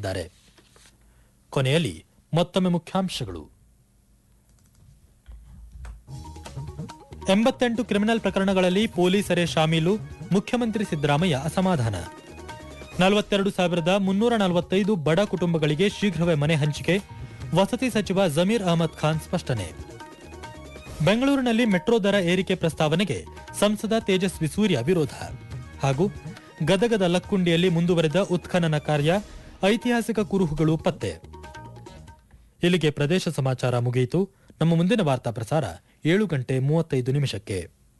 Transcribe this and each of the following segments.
ತಿಳಿಸಿದ್ದಾರೆ ಕೊನೆಯಲ್ಲಿ ಮತ್ತೊಮ್ಮೆ ಮುಖ್ಯಾಂಶಗಳು ಎಂಬತ್ತೆಂಟು ಕ್ರಿಮಿನಲ್ ಪ್ರಕರಣಗಳಲ್ಲಿ ಪೊಲೀಸರೇ ಶಾಮೀಲು ಮುಖ್ಯಮಂತ್ರಿ ಸಿದ್ದರಾಮಯ್ಯ ಅಸಮಾಧಾನ ನಲವತ್ತೆರಡು ಸಾವಿರದ ಮುನ್ನೂರ ನಲವತ್ತೈದು ಬಡ ಕುಟುಂಬಗಳಿಗೆ ಶೀಘ್ರವೇ ಮನೆ ಹಂಚಿಕೆ ವಸತಿ ಸಚಿವ ಜಮೀರ್ ಅಹಮದ್ ಖಾನ್ ಸ್ಪಷ್ಟನೆ ಬೆಂಗಳೂರಿನಲ್ಲಿ ಮೆಟ್ರೋ ದರ ಏರಿಕೆ ಪ್ರಸ್ತಾವನೆಗೆ ಸಂಸದ ತೇಜಸ್ವಿ ಸೂರ್ಯ ವಿರೋಧ ಹಾಗೂ ಗದಗದ ಲಕ್ಕುಂಡಿಯಲ್ಲಿ ಮುಂದುವರೆದ ಉತ್ಖನನ ಕಾರ್ಯ ಐತಿಹಾಸಿಕ ಕುರುಹುಗಳು ಪತ್ತೆ ಇಲ್ಲಿಗೆ ಪ್ರದೇಶ ಸಮಾಚಾರ ಮುಗಿಯಿತು ನಮ್ಮ ಮುಂದಿನ ವಾರ್ತಾ ಪ್ರಸಾರ ಏಳು ಗಂಟೆ ಮೂವತ್ತೈದು ನಿಮಿಷಕ್ಕೆ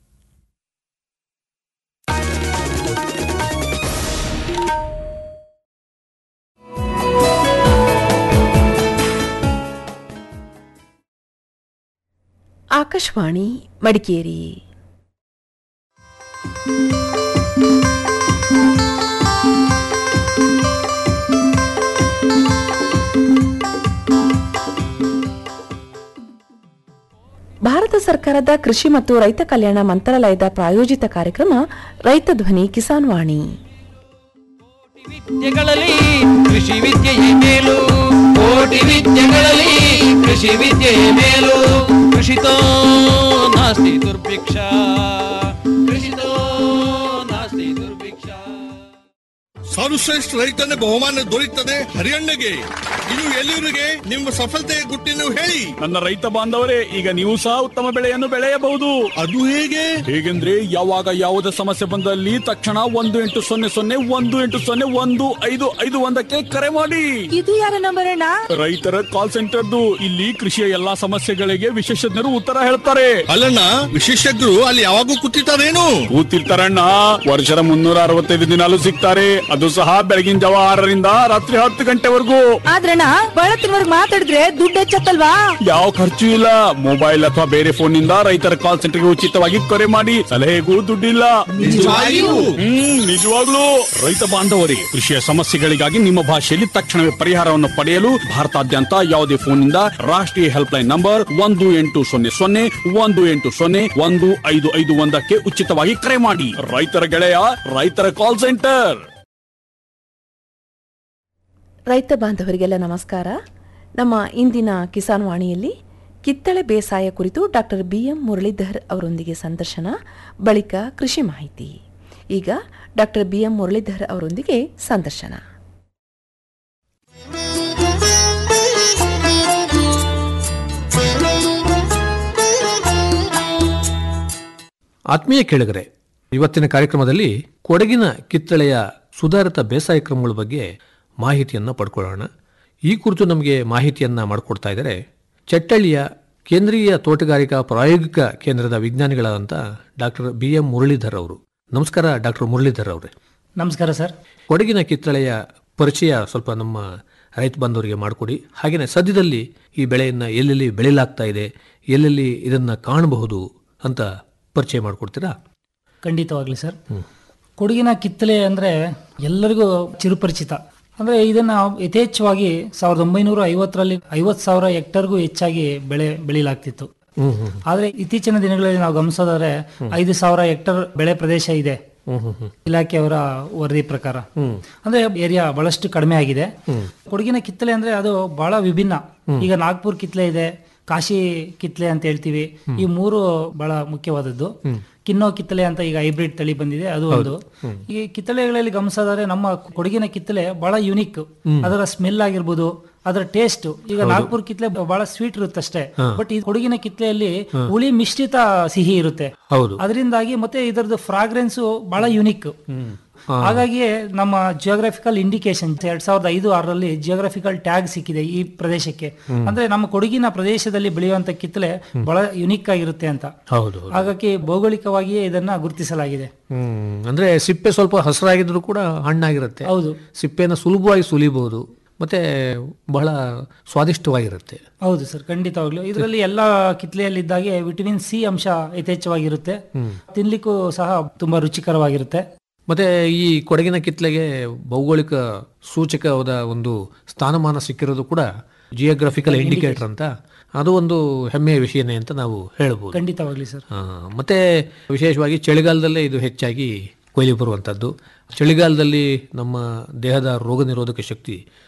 ಆಕಾಶವಾಣಿ ಮಡಿಕೇರಿ ಭಾರತ ಸರ್ಕಾರದ ಕೃಷಿ ಮತ್ತು ರೈತ ಕಲ್ಯಾಣ ಮಂತ್ರಾಲಯದ ಪ್ರಾಯೋಜಿತ ಕಾರ್ಯಕ್ರಮ ರೈತ ಧ್ವನಿ ಕಿಸಾನ್ ವಾಣಿ ವಿದ್ಯೆಗಳಲ್ಲಿ ಕೃಷಿ ವಿದ್ಯೆಯೇ ಮೇಲು ಕೋಟಿ ವಿದ್ಯೆಗಳಲ್ಲಿ ಕೃಷಿ ವಿದ್ಯೆಯೇ ಮೇಲು ಕೃಷಿತೋ ನಾಸ್ತಿ ದುರ್ಭಿಕ್ಷ ಕೃಷಿತೋ ನಾಸ್ತಿ ದುರ್ಭಿಕ್ಷ ಸರ್ವಶ್ರೇಷ್ಠ ರೈತನ ಬಹುಮಾನ ದೊರೆಯುತ್ತದೆ ಹರಿಯಣ್ಣಗೆ ಇದು ಎಲ್ಲಿವರಿಗೆ ನಿಮ್ಮ ಸಫಲತೆಯ ಗುಟ್ಟಿನ ಹೇಳಿ ನನ್ನ ರೈತ ಬಾಂಧವರೇ ಈಗ ನೀವು ಸಹ ಉತ್ತಮ ಬೆಳೆಯನ್ನು ಬೆಳೆಯಬಹುದು ಅದು ಹೇಗೆ ಹೇಗೆಂದ್ರೆ ಯಾವಾಗ ಯಾವುದೇ ಸಮಸ್ಯೆ ಬಂದಲ್ಲಿ ತಕ್ಷಣ ಒಂದು ಎಂಟು ಸೊನ್ನೆ ಸೊನ್ನೆ ಒಂದು ಎಂಟು ಸೊನ್ನೆ ಒಂದು ಐದು ಐದು ಒಂದಕ್ಕೆ ಕರೆ ಮಾಡಿ ಇದು ಯಾರ ನಂಬರ್ ಅಣ್ಣ ರೈತರ ಕಾಲ್ ಸೆಂಟರ್ದು ಇಲ್ಲಿ ಕೃಷಿಯ ಎಲ್ಲಾ ಸಮಸ್ಯೆಗಳಿಗೆ ವಿಶೇಷಜ್ಞರು ಉತ್ತರ ಹೇಳ್ತಾರೆ ಅಲ್ಲಣ್ಣ ವಿಶೇಷಜ್ಞರು ಅಲ್ಲಿ ಯಾವಾಗೂ ಕೂತಿರ್ತಾರೇನು ಕೂತಿರ್ತಾರಣ್ಣ ವರ್ಷದ ಮುನ್ನೂರ ಅರವತ್ತೈದು ದಿನಾಲು ಸಿಗ್ತಾರೆ ಅದು ಸಹ ಬೆಳಗಿನ ಜಾವ ಆರರಿಂದ ರಾತ್ರಿ ಹತ್ತು ಗಂಟೆವರೆಗೂ ಆದ್ರಣ್ಣ ಬಳತ್ತಿನವರ್ಗ್ ಮಾತಾಡಿದ್ರೆ ದುಡ್ಡು ಹೆಚ್ಚತ್ತಲ್ವಾ ಯಾವ ಖರ್ಚು ಇಲ್ಲ ಮೊಬೈಲ್ ಅಥವಾ ಬೇರೆ ಫೋನ್ ನಿಂದ ರೈತರ ಕಾಲ್ ಸೆಂಟರ್ಗೆ ಉಚಿತವಾಗಿ ಕರೆ ಮಾಡಿ ಸಲಹೆಗೂ ದುಡ್ಡಿಲ್ಲ ನಿಜವಾಗಿಯೂ? ಹ್ಮ್ ನಿಜವಾಗ್ಲೂ ರೈತ ಬಾಂಧವರೇ ಕೃಷಿಯ ಸಮಸ್ಯೆಗಳಿಗಾಗಿ ನಿಮ್ಮ ಭಾಷೆಯಲ್ಲಿ ತಕ್ಷಣವೇ ಪರಿಹಾರವನ್ನು ಪಡೆಯಲು ಭಾರತಾದ್ಯಂತ ಯಾವುದೇ ಫೋನ್ನಿಂದ ರಾಷ್ಟ್ರೀಯ ಹೆಲ್ಪ್ ಲೈನ್ ನಂಬರ್ ಒಂದು ಎಂಟು ಸೊನ್ನೆ ಸೊನ್ನೆ ಒಂದು ಎಂಟು ಸೊನ್ನೆ ಒಂದು ಐದು ಐದು ಒಂದಕ್ಕೆ ಉಚಿತವಾಗಿ ಕರೆ ಮಾಡಿ ರೈತರ ಗೆಳೆಯ ರೈತರ ಕಾಲ್ ಸೆಂಟರ್ ರೈತ ಬಾಂಧವರಿಗೆಲ್ಲ ನಮಸ್ಕಾರ ನಮ್ಮ ಇಂದಿನ ಕಿಸಾನ್ ವಾಣಿಯಲ್ಲಿ ಕಿತ್ತಳೆ ಬೇಸಾಯ ಕುರಿತು ಡಾಕ್ಟರ್ ಬಿ ಎಂ ಮುರಳೀಧರ್ ಅವರೊಂದಿಗೆ ಸಂದರ್ಶನ ಬಳಿಕ ಕೃಷಿ ಮಾಹಿತಿ ಈಗ ಡಾಕ್ಟರ್ ಬಿ ಎಂ ಮುರಳೀಧರ್ ಅವರೊಂದಿಗೆ ಸಂದರ್ಶನ ಆತ್ಮೀಯ ಕೇಳಿಗರೆ ಇವತ್ತಿನ ಕಾರ್ಯಕ್ರಮದಲ್ಲಿ ಕೊಡಗಿನ ಕಿತ್ತಳೆಯ ಸುಧಾರಿತ ಬೇಸಾಯ ಕ್ರಮಗಳ ಬಗ್ಗೆ ಮಾಹಿತಿಯನ್ನು ಪಡ್ಕೊಳ್ಳೋಣ ಈ ಕುರಿತು ನಮಗೆ ಮಾಹಿತಿಯನ್ನ ಮಾಡಿಕೊಡ್ತಾ ಇದ್ದಾರೆ ಚಟ್ಟಳ್ಳಿಯ ಕೇಂದ್ರೀಯ ತೋಟಗಾರಿಕಾ ಪ್ರಾಯೋಗಿಕ ಕೇಂದ್ರದ ವಿಜ್ಞಾನಿಗಳಾದಂಥ ಡಾಕ್ಟರ್ ಬಿ ಎಂ ಮುರಳೀಧರ್ ಅವರು ನಮಸ್ಕಾರ ಡಾಕ್ಟರ್ ಮುರಳೀಧರ್ ಅವರೇ ನಮಸ್ಕಾರ ಸರ್ ಕೊಡಗಿನ ಕಿತ್ತಳೆಯ ಪರಿಚಯ ಸ್ವಲ್ಪ ನಮ್ಮ ರೈತ ಬಂಧುವರಿಗೆ ಮಾಡಿಕೊಡಿ ಹಾಗೆಯೇ ಸದ್ಯದಲ್ಲಿ ಈ ಬೆಳೆಯನ್ನು ಎಲ್ಲೆಲ್ಲಿ ಬೆಳೆಯಲಾಗ್ತಾ ಇದೆ ಎಲ್ಲೆಲ್ಲಿ ಇದನ್ನು ಕಾಣಬಹುದು ಅಂತ ಪರಿಚಯ ಮಾಡಿಕೊಡ್ತೀರಾ ಖಂಡಿತವಾಗ್ಲಿ ಸರ್ ಕೊಡಗಿನ ಕಿತ್ತಲೆ ಅಂದ್ರೆ ಎಲ್ಲರಿಗೂ ಚಿರುಪರಿಚಿತ ಅಂದ್ರೆ ಇದನ್ನ ಯಥೇಚ್ಛವಾಗಿ ಸಾವಿರದ ಒಂಬೈನೂರ ಐವತ್ತರಲ್ಲಿ ಐವತ್ ಸಾವಿರ ಹೆಕ್ಟರ್ಗೂ ಹೆಚ್ಚಾಗಿ ಬೆಳೆ ಬೆಳೆಯಲಾಗ್ತಿತ್ತು ಆದ್ರೆ ಇತ್ತೀಚಿನ ದಿನಗಳಲ್ಲಿ ನಾವು ಗಮನಿಸೋದಾದ್ರೆ ಐದು ಸಾವಿರ ಹೆಕ್ಟರ್ ಬೆಳೆ ಪ್ರದೇಶ ಇದೆ ಇಲಾಖೆಯವರ ವರದಿ ಪ್ರಕಾರ ಅಂದ್ರೆ ಏರಿಯಾ ಬಹಳಷ್ಟು ಕಡಿಮೆ ಆಗಿದೆ ಕೊಡಗಿನ ಕಿತ್ತಲೆ ಅಂದ್ರೆ ಅದು ಬಹಳ ವಿಭಿನ್ನ ಈಗ ನಾಗ್ಪುರ್ ಕಿತ್ಲೆ ಇದೆ ಕಾಶಿ ಕಿತ್ಲೆ ಅಂತ ಹೇಳ್ತೀವಿ ಈ ಮೂರು ಬಹಳ ಮುಖ್ಯವಾದದ್ದು ಕಿನ್ನೋ ಕಿತ್ತಲೆ ಅಂತ ಈಗ ಹೈಬ್ರಿಡ್ ತಳಿ ಬಂದಿದೆ ಅದು ಒಂದು ಈ ಕಿತ್ತಳೆಗಳಲ್ಲಿ ಗಮನಿಸೋದಾದ್ರೆ ನಮ್ಮ ಕೊಡಗಿನ ಕಿತ್ತಲೆ ಬಹಳ ಯುನಿಕ್ ಅದರ ಸ್ಮೆಲ್ ಆಗಿರ್ಬೋದು ಅದರ ಟೇಸ್ಟ್ ಈಗ ನಾಗ್ಪುರ್ ಕಿತ್ಲೆ ಬಹಳ ಸ್ವೀಟ್ ಇರುತ್ತೆ ಅಷ್ಟೇ ಬಟ್ ಈ ಕೊಡಗಿನ ಕಿತ್ಲೆಯಲ್ಲಿ ಹುಳಿ ಮಿಶ್ರಿತ ಸಿಹಿ ಇರುತ್ತೆ ಹೌದು ಅದರಿಂದಾಗಿ ಮತ್ತೆ ಇದರದ್ದು ಫ್ರಾಗ್ರೆನ್ಸ್ ಬಹಳ ಯುನಿಕ್ ಹಾಗಾಗಿಯೇ ನಮ್ಮ ಜಿಯೋಗ್ರಫಿಕಲ್ ಇಂಡಿಕೇಶನ್ ಎರಡ್ ಸಾವಿರದ ಐದು ಆರರಲ್ಲಿ ಜಿಯೋಗ್ರಫಿಕಲ್ ಟ್ಯಾಗ್ ಸಿಕ್ಕಿದೆ ಈ ಪ್ರದೇಶಕ್ಕೆ ಅಂದ್ರೆ ನಮ್ಮ ಕೊಡಗಿನ ಪ್ರದೇಶದಲ್ಲಿ ಬೆಳೆಯುವಂತ ಕಿತ್ತಲೆ ಬಹಳ ಯುನಿಕ್ ಆಗಿರುತ್ತೆ ಅಂತ ಹೌದು ಹಾಗಾಗಿ ಭೌಗೋಳಿಕವಾಗಿಯೇ ಇದನ್ನ ಗುರುತಿಸಲಾಗಿದೆ ಹ್ಮ್ ಅಂದ್ರೆ ಸಿಪ್ಪೆ ಸ್ವಲ್ಪ ಹಸಿರಾಗಿದ್ರು ಕೂಡ ಹಣ್ಣಾಗಿರುತ್ತೆ ಹೌದು ಸಿಪ್ಪೆನ ಸುಲಭವಾಗಿ ಸುಲಿಬಹುದು ಮತ್ತೆ ಬಹಳ ಸ್ವಾದಿಷ್ಟವಾಗಿರುತ್ತೆ ಹೌದು ಸರ್ ಖಂಡಿತವಾಗ್ಲು ಇದರಲ್ಲಿ ಎಲ್ಲಾ ಕಿತ್ಲೆಯಲ್ಲಿದ್ದಾಗೆ ವಿಟಮಿನ್ ಸಿ ಅಂಶ ಯಥೇಚ್ಛವಾಗಿರುತ್ತೆ ತಿನ್ಲಿಕ್ಕೂ ಸಹ ತುಂಬಾ ರುಚಿಕರವಾಗಿರುತ್ತೆ ಮತ್ತೆ ಈ ಕೊಡಗಿನ ಕಿತ್ಲೆಗೆ ಭೌಗೋಳಿಕ ಸೂಚಕವಾದ ಒಂದು ಸ್ಥಾನಮಾನ ಸಿಕ್ಕಿರೋದು ಕೂಡ ಜಿಯೋಗ್ರಫಿಕಲ್ ಇಂಡಿಕೇಟರ್ ಅಂತ ಅದು ಒಂದು ಹೆಮ್ಮೆಯ ವಿಷಯನೇ ಅಂತ ನಾವು ಹೇಳ್ಬೋದು ಖಂಡಿತವಾಗ್ಲಿ ಸರ್ ಆ, ಮತ್ತೆ ವಿಶೇಷವಾಗಿ ಚಳಿಗಾಲದಲ್ಲೇ ಇದು ಹೆಚ್ಚಾಗಿ ಕೊಯ್ಲಿ ಬರುವಂಥದ್ದು ಚಳಿಗಾಲದಲ್ಲಿ ನಮ್ಮ ದೇಹದ ರೋಗ ನಿರೋಧಕ ಶಕ್ತಿ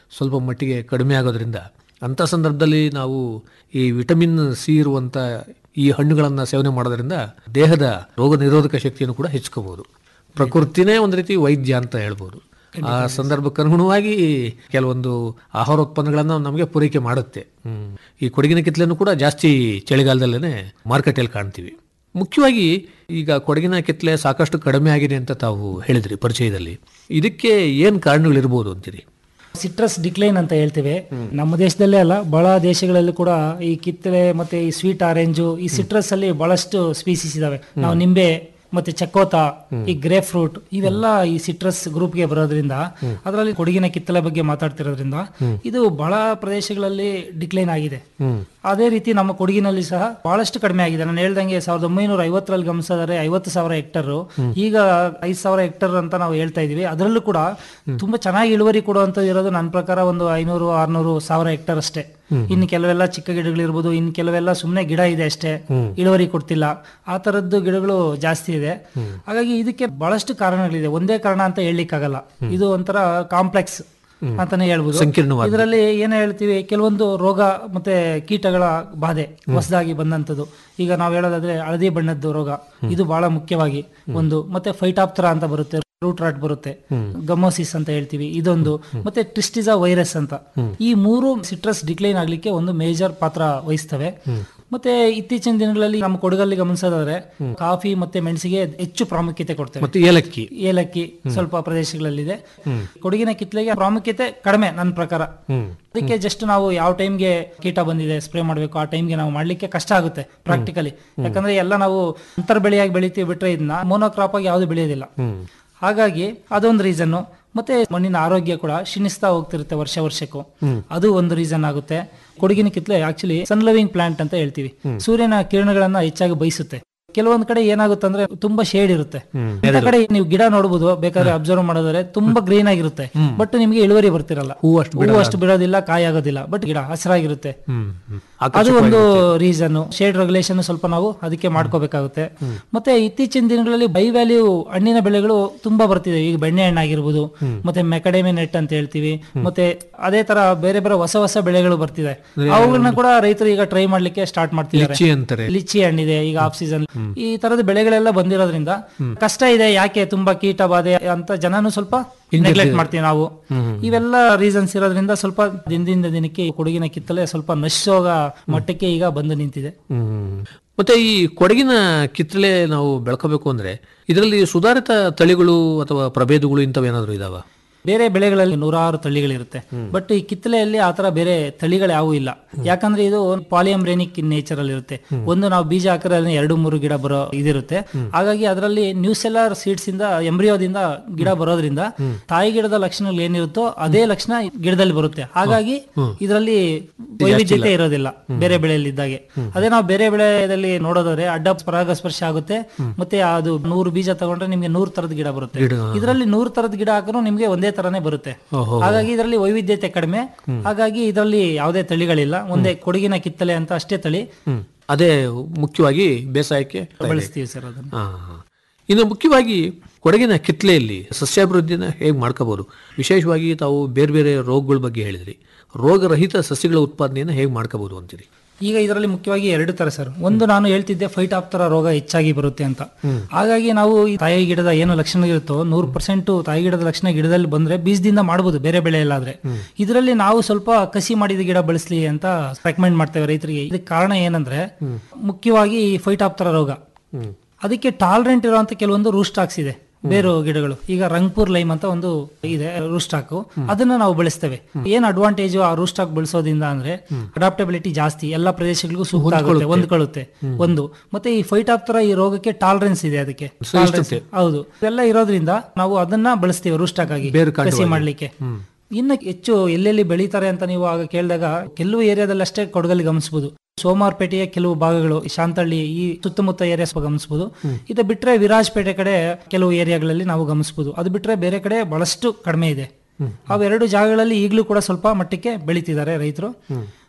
ಸ್ವಲ್ಪ ಮಟ್ಟಿಗೆ ಕಡಿಮೆ ಆಗೋದ್ರಿಂದ ಅಂಥ ಸಂದರ್ಭದಲ್ಲಿ ನಾವು ಈ ವಿಟಮಿನ್ ಸಿ ಇರುವಂಥ ಈ ಹಣ್ಣುಗಳನ್ನು ಸೇವನೆ ಮಾಡೋದ್ರಿಂದ ದೇಹದ ರೋಗ ನಿರೋಧಕ ಶಕ್ತಿಯನ್ನು ಕೂಡ ಹೆಚ್ಚಿಕೋಬಹುದು ಪ್ರಕೃತಿನೇ ಒಂದು ರೀತಿ ವೈದ್ಯ ಅಂತ ಹೇಳ್ಬೋದು ಆ ಸಂದರ್ಭಕ್ಕೆ ಅನುಗುಣವಾಗಿ ಕೆಲವೊಂದು ಆಹಾರೋತ್ಪನ್ನಗಳನ್ನು ನಮಗೆ ಪೂರೈಕೆ ಮಾಡುತ್ತೆ ಹ್ಮ್. ಈ ಕೊಡಗಿನ ಕಿತ್ತಲೆಯನ್ನು ಕೂಡ ಜಾಸ್ತಿ ಚಳಿಗಾಲದಲ್ಲೇ ಮಾರುಕಟ್ಟೆಯಲ್ಲಿ ಕಾಣ್ತೀವಿ ಮುಖ್ಯವಾಗಿ ಈಗ ಕೊಡಗಿನ ಕಿತ್ತಲೆ ಸಾಕಷ್ಟು ಕಡಿಮೆ ಆಗಿದೆ ಅಂತ ತಾವು ಹೇಳಿದ್ರಿ ಪರಿಚಯದಲ್ಲಿ ಇದಕ್ಕೆ ಏನು ಕಾರಣಗಳಿರ್ಬೋದು ಅಂತೀರಿ ಸಿಟ್ರಸ್ ಡಿಕ್ಲೈನ್ ಅಂತ ಹೇಳ್ತೇವೆ ನಮ್ಮ ದೇಶದಲ್ಲೇ ಅಲ್ಲ ಬಹಳ ದೇಶಗಳಲ್ಲೂ ಕೂಡ ಈ ಕಿತ್ತಳೆ ಮತ್ತೆ ಈ ಸ್ವೀಟ್ ಆರೆಂಜು ಈ ಸಿಟ್ರಸ್ ಅಲ್ಲಿ ಬಹಳಷ್ಟು ಸ್ಪೀಸೀಸ್ ಇದಾವೆ ನಾವು ನಿಂಬೆ ಮತ್ತೆ ಚಕೋತ ಈ ಗ್ರೇ ಫ್ರೂಟ್ ಇವೆಲ್ಲ ಈ ಸಿಟ್ರಸ್ ಗ್ರೂಪ್ಗೆ ಬರೋದ್ರಿಂದ ಅದರಲ್ಲಿ ಕೊಡಗಿನ ಕಿತ್ತಳೆ ಬಗ್ಗೆ ಮಾತಾಡ್ತಿರೋದ್ರಿಂದ ಇದು ಬಹಳ ಪ್ರದೇಶಗಳಲ್ಲಿ ಡಿಕ್ಲೈನ್ ಆಗಿದೆ ಅದೇ ರೀತಿ ನಮ್ಮ ಕೊಡಗಿನಲ್ಲಿ ಸಹ ಬಹಳಷ್ಟು ಕಡಿಮೆ ಆಗಿದೆ ನಾನು ಹೇಳ್ದಂಗೆ ಸಾವಿರದ ಒಂಬೈನೂರ ಐವತ್ತರಲ್ಲಿ ಗಮನಿಸಿದರೆ ಐವತ್ತು ಸಾವಿರ ಹೆಕ್ಟರ್ ಈಗ ಐದು ಸಾವಿರ ಹೆಕ್ಟರ್ ಅಂತ ನಾವು ಹೇಳ್ತಾ ಇದೀವಿ ಅದರಲ್ಲೂ ಕೂಡ ತುಂಬಾ ಚೆನ್ನಾಗಿ ಇಳುವರಿ ಕೊಡುವಂತ ಇರೋದು ನನ್ನ ಪ್ರಕಾರ ಒಂದು ಐನೂರು ಆರ್ನೂರು ಸಾವಿರ ಹೆಕ್ಟರ್ ಅಷ್ಟೇ ಇನ್ನು ಕೆಲವೆಲ್ಲ ಚಿಕ್ಕ ಗಿಡಗಳಿರ್ಬೋದು ಇನ್ನು ಕೆಲವೆಲ್ಲ ಸುಮ್ಮನೆ ಗಿಡ ಇದೆ ಅಷ್ಟೇ ಇಳುವರಿ ಕೊಡ್ತಿಲ್ಲ ಆ ತರದ್ದು ಗಿಡಗಳು ಜಾಸ್ತಿ ಇದೆ ಹಾಗಾಗಿ ಇದಕ್ಕೆ ಬಹಳಷ್ಟು ಕಾರಣಗಳಿದೆ ಒಂದೇ ಕಾರಣ ಅಂತ ಹೇಳಲಿಕ್ಕಾಗಲ್ಲ ಇದು ಒಂಥರ ಕಾಂಪ್ಲೆಕ್ಸ್ ಅಂತಾನೆ ಹೇಳ್ಬೋದು ಸಂಕೀರ್ಣವಾದ. ಇದರಲ್ಲಿ ಏನ್ ಹೇಳ್ತೀವಿ ಕೆಲವೊಂದು ರೋಗ ಮತ್ತೆ ಕೀಟಗಳ ಬಾಧೆ ಹೊಸದಾಗಿ ಬಂದಂತದ್ದು ಈಗ ನಾವು ಹೇಳೋದಾದ್ರೆ ಹಳದಿ ಬಣ್ಣದ್ದು ರೋಗ ಇದು ಬಹಳ ಮುಖ್ಯವಾಗಿ ಒಂದು ಮತ್ತೆ ಫೈಟಾಪ್ತರ ಅಂತ ಬರುತ್ತೆ ರೂಟ್ ರಾಟ್ ಬರುತ್ತೆ ಗಮೋಸಿಸ್ ಅಂತ ಹೇಳ್ತೀವಿ ಇದೊಂದು ಮತ್ತೆ ಟ್ರಿಸ್ಟಿಸಾ ವೈರಸ್ ಅಂತ ಈ ಮೂರು ಸಿಟ್ರಸ್ ಡಿಕ್ಲೈನ್ ಆಗ್ಲಿಕ್ಕೆ ಒಂದು ಮೇಜರ್ ಪಾತ್ರ ವಹಿಸ್ತವೆ ಮತ್ತೆ ಇತ್ತೀಚಿನ ದಿನಗಳಲ್ಲಿ ನಮ್ಮ ಕೊಡಗಲ್ಲಿ ಗಮನಿಸೋದಾದ್ರೆ ಕಾಫಿ ಮತ್ತೆ ಮೆಣಸಿಗೆ ಹೆಚ್ಚು ಪ್ರಾಮುಖ್ಯತೆ ಕೊಡ್ತೇವೆ ಮತ್ತು ಏಲಕ್ಕಿ ಏಲಕ್ಕಿ ಸ್ವಲ್ಪ ಪ್ರದೇಶಗಳಲ್ಲಿದೆ ಕೊಡಗಿನ ಕಿತ್ಲೆಗೆ ಪ್ರಾಮುಖ್ಯತೆ ಕಡಿಮೆ ನನ್ನ ಪ್ರಕಾರ ಅದಕ್ಕೆ ಜಸ್ಟ್ ನಾವು ಯಾವ ಟೈಮ್ಗೆ ಕೀಟ ಬಂದಿದೆ ಸ್ಪ್ರೇ ಮಾಡಬೇಕು ಆ ಟೈಮ್ಗೆ ನಾವು ಮಾಡ್ಲಿಕ್ಕೆ ಕಷ್ಟ ಆಗುತ್ತೆ ಪ್ರಾಕ್ಟಿಕಲಿ ಯಾಕಂದ್ರೆ ಎಲ್ಲ ನಾವು ಅಂತರ್ ಬೆಳೆಯಾಗಿ ಬೆಳಿತೀವಿ ಬಿಟ್ರೆ ಇದನ್ನ ಮೋನೋಕ್ರಾಪ್ ಆಗಿ ಯಾವುದು ಬೆಳೆಯೋದಿಲ್ಲ ಹಾಗಾಗಿ ಅದೊಂದು ರೀಸನ್ ಮತ್ತೆ ಮಣ್ಣಿನ ಆರೋಗ್ಯ ಕೂಡ ಕ್ಷೀಣಿಸ್ತಾ ಹೋಗ್ತಿರುತ್ತೆ ವರ್ಷ ವರ್ಷಕ್ಕೂ ಅದು ಒಂದು ರೀಸನ್ ಆಗುತ್ತೆ ಕೊಡಗಿನ ಕಿತ್ಲೆ ಆಕ್ಚುಲಿ ಸನ್ ಲವಿಂಗ್ ಪ್ಲಾಂಟ್ ಅಂತ ಹೇಳ್ತೀವಿ ಸೂರ್ಯನ ಕಿರಣಗಳನ್ನ ಹೆಚ್ಚಾಗಿ ಬಯಸುತ್ತೆ ಕೆಲವೊಂದ್ ಕಡೆ ಏನಾಗುತ್ತೆ ಅಂದ್ರೆ ತುಂಬಾ ಶೇಡ್ ಇರುತ್ತೆ ಇಂಥ ಕಡೆ ನೀವು ಗಿಡ ನೋಡಬಹುದು ಬೇಕಾದ್ರೆ ಅಬ್ಸರ್ವ್ ಮಾಡೋದ್ರೆ ತುಂಬಾ ಗ್ರೀನ್ ಆಗಿರುತ್ತೆ ಬಟ್ ನಿಮ್ಗೆ ಇಳುವರಿ ಬರ್ತಿರಲ್ಲ ಹೂವು ಅಷ್ಟು ಹೂವು ಅಷ್ಟು ಬಿಡೋದಿಲ್ಲ ಕಾಯಿ ಆಗೋದಿಲ್ಲ ಬಟ್ ಗಿಡ ಹಸಿರಾಗಿರುತ್ತೆ ಹ್ಮ್ ಹ್ಮ್. ಅದು ಒಂದು ರೀಸನ್ ಶೇಡ್ ರೆಗ್ಯುಲೇಷನ್ ಸ್ವಲ್ಪ ನಾವು ಅದಕ್ಕೆ ಮಾಡ್ಕೋಬೇಕಾಗುತ್ತೆ ಮತ್ತೆ ಇತ್ತೀಚಿನ ದಿನಗಳಲ್ಲಿ ಬೈ ವ್ಯಾಲ್ಯೂ ಹಣ್ಣಿನ ಬೆಳೆಗಳು ತುಂಬಾ ಬರ್ತಿದೆ ಈಗ ಬೆಣ್ಣೆ ಹಣ್ಣಾಗಿರ್ಬೋದು ಮತ್ತೆ ಮೆಕಡೆಮಿ ನೆಟ್ ಅಂತ ಹೇಳ್ತೀವಿ ಮತ್ತೆ ಅದೇ ತರ ಬೇರೆ ಬೇರೆ ಹೊಸ ಹೊಸ ಬೆಳೆಗಳು ಬರ್ತಿದೆ ಅವುಗಳನ್ನ ಕೂಡ ರೈತರು ಈಗ ಟ್ರೈ ಮಾಡ್ಲಿಕ್ಕೆ ಸ್ಟಾರ್ಟ್ ಮಾಡ್ತಿದ್ದಾರೆ ಲಿಚ್ಚಿ ಅಂತಾರೆ ಲಿಚ್ಚಿ ಹಣ್ಣಿದೆ ಈಗ ಆಫ್ ಸೀಸನ್ ಈ ತರದ ಬೆಳೆಗಳೆಲ್ಲ ಬಂದಿರೋದ್ರಿಂದ ಕಷ್ಟ ಇದೆ ಯಾಕೆ ತುಂಬಾ ಕೀಟ ಬಾಧೆ ಅಂತ ಜನನು ಸ್ವಲ್ಪ ನೆಗ್ಲೆಕ್ಟ್ ಮಾಡ್ತೀವಿ ನಾವು ಇವೆಲ್ಲ ರೀಸನ್ಸ್ ಇರೋದ್ರಿಂದ ಸ್ವಲ್ಪ ದಿನದಿಂದ ದಿನಕ್ಕೆ ಈ ಕೊಡಗಿನ ಕಿತ್ತಲೆ ಸ್ವಲ್ಪ ನಶಿಸೋಗ ಮಟ್ಟಕ್ಕೆ ಈಗ ಬಂದು ನಿಂತಿದೆ ಹ್ಮ್. ಮತ್ತೆ ಈ ಕೊಡಗಿನ ಕಿತ್ತಳೆ ನಾವು ಬೆಳ್ಕೋಬೇಕು ಅಂದ್ರೆ ಇದರಲ್ಲಿ ಸುಧಾರಿತ ತಳಿಗಳು ಅಥವಾ ಪ್ರಭೇದಗಳು ಇಂಥವೇನಾದ್ರೂ ಇದಾವ ಬೇರೆ ಬೆಳೆಗಳಲ್ಲಿ ನೂರಾರು ತಳಿಗಳಿರುತ್ತೆ ಬಟ್ ಈ ಕಿತ್ತಲೆಯಲ್ಲಿ ಆತರ ಬೇರೆ ತಳಿಗಳು ಯಾವೂ ಇಲ್ಲ ಯಾಕಂದ್ರೆ ಇದು ಪಾಲಿಯಮ್ರೇನಿಕ್ ಇನ್ ನೇಚರ್ ಅಲ್ಲಿ ಇರುತ್ತೆ ಒಂದು ನಾವು ಬೀಜ ಹಾಕಿದ್ರೆ ಎರಡು ಮೂರು ಗಿಡ ಬರೋ ಇದಿರುತ್ತೆ ಹಾಗಾಗಿ ಅದರಲ್ಲಿ ನ್ಯೂಸೆಲ್ಲರ್ ಸೀಡ್ಸ್ ಇಂದ ಎಂಬ್ರಿಯೋದಿಂದ ಗಿಡ ಬರೋದ್ರಿಂದ ತಾಯಿ ಗಿಡದ ಲಕ್ಷಣಗಳು ಏನಿರುತ್ತೋ ಅದೇ ಲಕ್ಷಣ ಗಿಡದಲ್ಲಿ ಬರುತ್ತೆ ಹಾಗಾಗಿ ಇದರಲ್ಲಿ ವೈವಿಧ್ಯತೆ ಇರೋದಿಲ್ಲ ಬೇರೆ ಬೆಳೆಯಲ್ಲಿ ಇದ್ದಾಗೆ ಅದೇ ನಾವು ಬೇರೆ ಬೆಳೆಯಲ್ಲಿ ನೋಡೋದಾದ್ರೆ ಅಡ್ಡ ಪರಾಗಸ್ಪರ್ಶ ಆಗುತ್ತೆ ಮತ್ತೆ ಅದು ನೂರು ಬೀಜ ತಗೊಂಡ್ರೆ ನಿಮ್ಗೆ ನೂರ್ ತರದ ಗಿಡ ಬರುತ್ತೆ ಇದರಲ್ಲಿ ನೂರ್ ತರದ ಗಿಡ ಹಾಕಿದ್ರು ನಿಮ್ಗೆ ಒಂದೇ ತರನೇ ಬರುತ್ತೆ ಹಾಗಾಗಿ ಇದರಲ್ಲಿ ವೈವಿಧ್ಯತೆ ಕಡಿಮೆ ಹಾಗಾಗಿ ಇದರಲ್ಲಿ ಯಾವುದೇ ತಳಿಗಳಿಲ್ಲ ಒಂದೇ ಕೊಡಗಿನ ಕಿತ್ತಲೆ ಅಂತ ಅಷ್ಟೇ ತಳಿ ಹ್ಮ್. ಅದೇ ಮುಖ್ಯವಾಗಿ ಬೇಸಾಯಕ್ಕೆ ಬಳಸ್ತೀವಿ ಸರ್ ಅದನ್ನ ಹಾ, ಹಾ. ಇನ್ನು ಮುಖ್ಯವಾಗಿ ಕೊಡಗಿನ ಕಿತ್ಲೆಯಲ್ಲಿ ಸಸ್ಯಾಭಿವೃದ್ಧಿನ ಹೇಗೆ ಮಾಡ್ಕೋಬಹುದು ವಿಶೇಷವಾಗಿ ತಾವು ಬೇರೆ ಬೇರೆ ರೋಗಗಳ ಬಗ್ಗೆ ಹೇಳಿದ್ರಿ ರೋಗರಹಿತ ಸಸ್ಯಗಳ ಉತ್ಪಾದನೆಯನ್ನು ಹೇಗೆ ಮಾಡ್ಕೋಬಹುದು ಅಂತೀರಿ ಈಗ ಇದರಲ್ಲಿ ಮುಖ್ಯವಾಗಿ ಎರಡು ತರ ಸರ್ ಒಂದು ನಾನು ಹೇಳ್ತಿದ್ದೆ ಫೈಟ್ ತರ ರೋಗ ಹೆಚ್ಚಾಗಿ ಬರುತ್ತೆ ಅಂತ ಹಾಗಾಗಿ ನಾವು ಈ ತಾಯಿ ಗಿಡದ ಏನು ಲಕ್ಷಣ ಇರುತ್ತೋ ನೂರು ಪರ್ಸೆಂಟ್ ತಾಯಿ ಗಿಡದ ಲಕ್ಷಣ ಗಿಡದಲ್ಲಿ ಬಂದ್ರೆ ಬೀಜದಿಂದ ಮಾಡಬಹುದು ಬೇರೆ ಬೆಳೆ ಎಲ್ಲಾದ್ರೆ ಇದರಲ್ಲಿ ನಾವು ಸ್ವಲ್ಪ ಕಸಿ ಮಾಡಿದ ಗಿಡ ಬಳಸಲಿ ಅಂತ ರೆಕಮೆಂಡ್ ಮಾಡ್ತೇವೆ ರೈತರಿಗೆ ಇದಕ್ಕೆ ಕಾರಣ ಏನಂದ್ರೆ ಮುಖ್ಯವಾಗಿ ಈ ಫೈಟ್ ತರ ರೋಗ ಅದಕ್ಕೆ ಟಾಲರೆಂಟ್ ಇರುವಂತ ಕೆಲವೊಂದು ರೂಸ್ಟಾಕ್ಸ್ ಇದೆ ಬೇರು ಗಿಡಗಳು ಈಗ ರಂಗ್ಪುರ್ ಲೈಮ್ ಅಂತ ಒಂದು ಇದೆ ರೂಸ್ಟಾಕ್ ಅದನ್ನ ನಾವು ಬೆಳೆಸ್ತೇವೆ ಏನ್ ಅಡ್ವಾಂಟೇಜ್ ಆ ರೂಸ್ಟಾಕ್ ಬೆಳೆಸೋದ್ರಿಂದ ಅಂದ್ರೆ ಅಡಾಪ್ಟಬಿಲಿಟಿ ಜಾಸ್ತಿ ಎಲ್ಲಾ ಪ್ರದೇಶಗಳಿಗೂ ಸೂಕ್ತ ಆಗುತ್ತೆ ಹೊಂದ್ಕೊಳ್ಳುತ್ತೆ ಒಂದು ಮತ್ತೆ ಈ ಫೈಟ್ ತರ ಈ ರೋಗಕ್ಕೆ ಟಾಲರೆನ್ಸ್ ಇದೆ ಅದಕ್ಕೆ Tolerance. ಹೌದು ಇದೆಲ್ಲ ಇರೋದ್ರಿಂದ ನಾವು ಅದನ್ನ ಬಳಸ್ತೀವಿ ರೂಸ್ಟಾಕ್ ಆಗಿ ಬೇರು ಕಸಿ ಮಾಡ್ಲಿಕ್ಕೆ ಇನ್ನು ಹೆಚ್ಚು ಎಲ್ಲೆಲ್ಲಿ ಬೆಳೀತಾರೆ ಅಂತ ನೀವು ಆಗ ಕೇಳಿದಾಗ ಕೆಲವು ಏರಿಯಾದಲ್ಲಿ ಅಷ್ಟೇ ಕೊಡಗಲ್ಲಿ ಗಮನಿಸಬಹುದು ಸೋಮಾರ್ಪೇಟೆಯ ಕೆಲವು ಭಾಗಗಳು ಈ ಶಾಂತಳ್ಳಿ ಈ ಸುತ್ತಮುತ್ತ ಏರಿಯಾಸ್ ಗಮನಿಸಬಹುದು ಇದು ಬಿಟ್ರೆ ವಿರಾಜಪೇಟೆ ಕಡೆ ಕೆಲವು ಏರಿಯಾಗಳಲ್ಲಿ ನಾವು ಗಮನಿಸಬಹುದು ಅದು ಬಿಟ್ರೆ ಬೇರೆ ಕಡೆ ಬಹಳಷ್ಟು ಕಡಿಮೆ ಇದೆ ಅವೆರಡು ಜಾಗಗಳಲ್ಲಿ ಈಗಲೂ ಕೂಡ ಸ್ವಲ್ಪ ಮಟ್ಟಕ್ಕೆ ಬೆಳೀತಿದ್ದಾರೆ ರೈತರು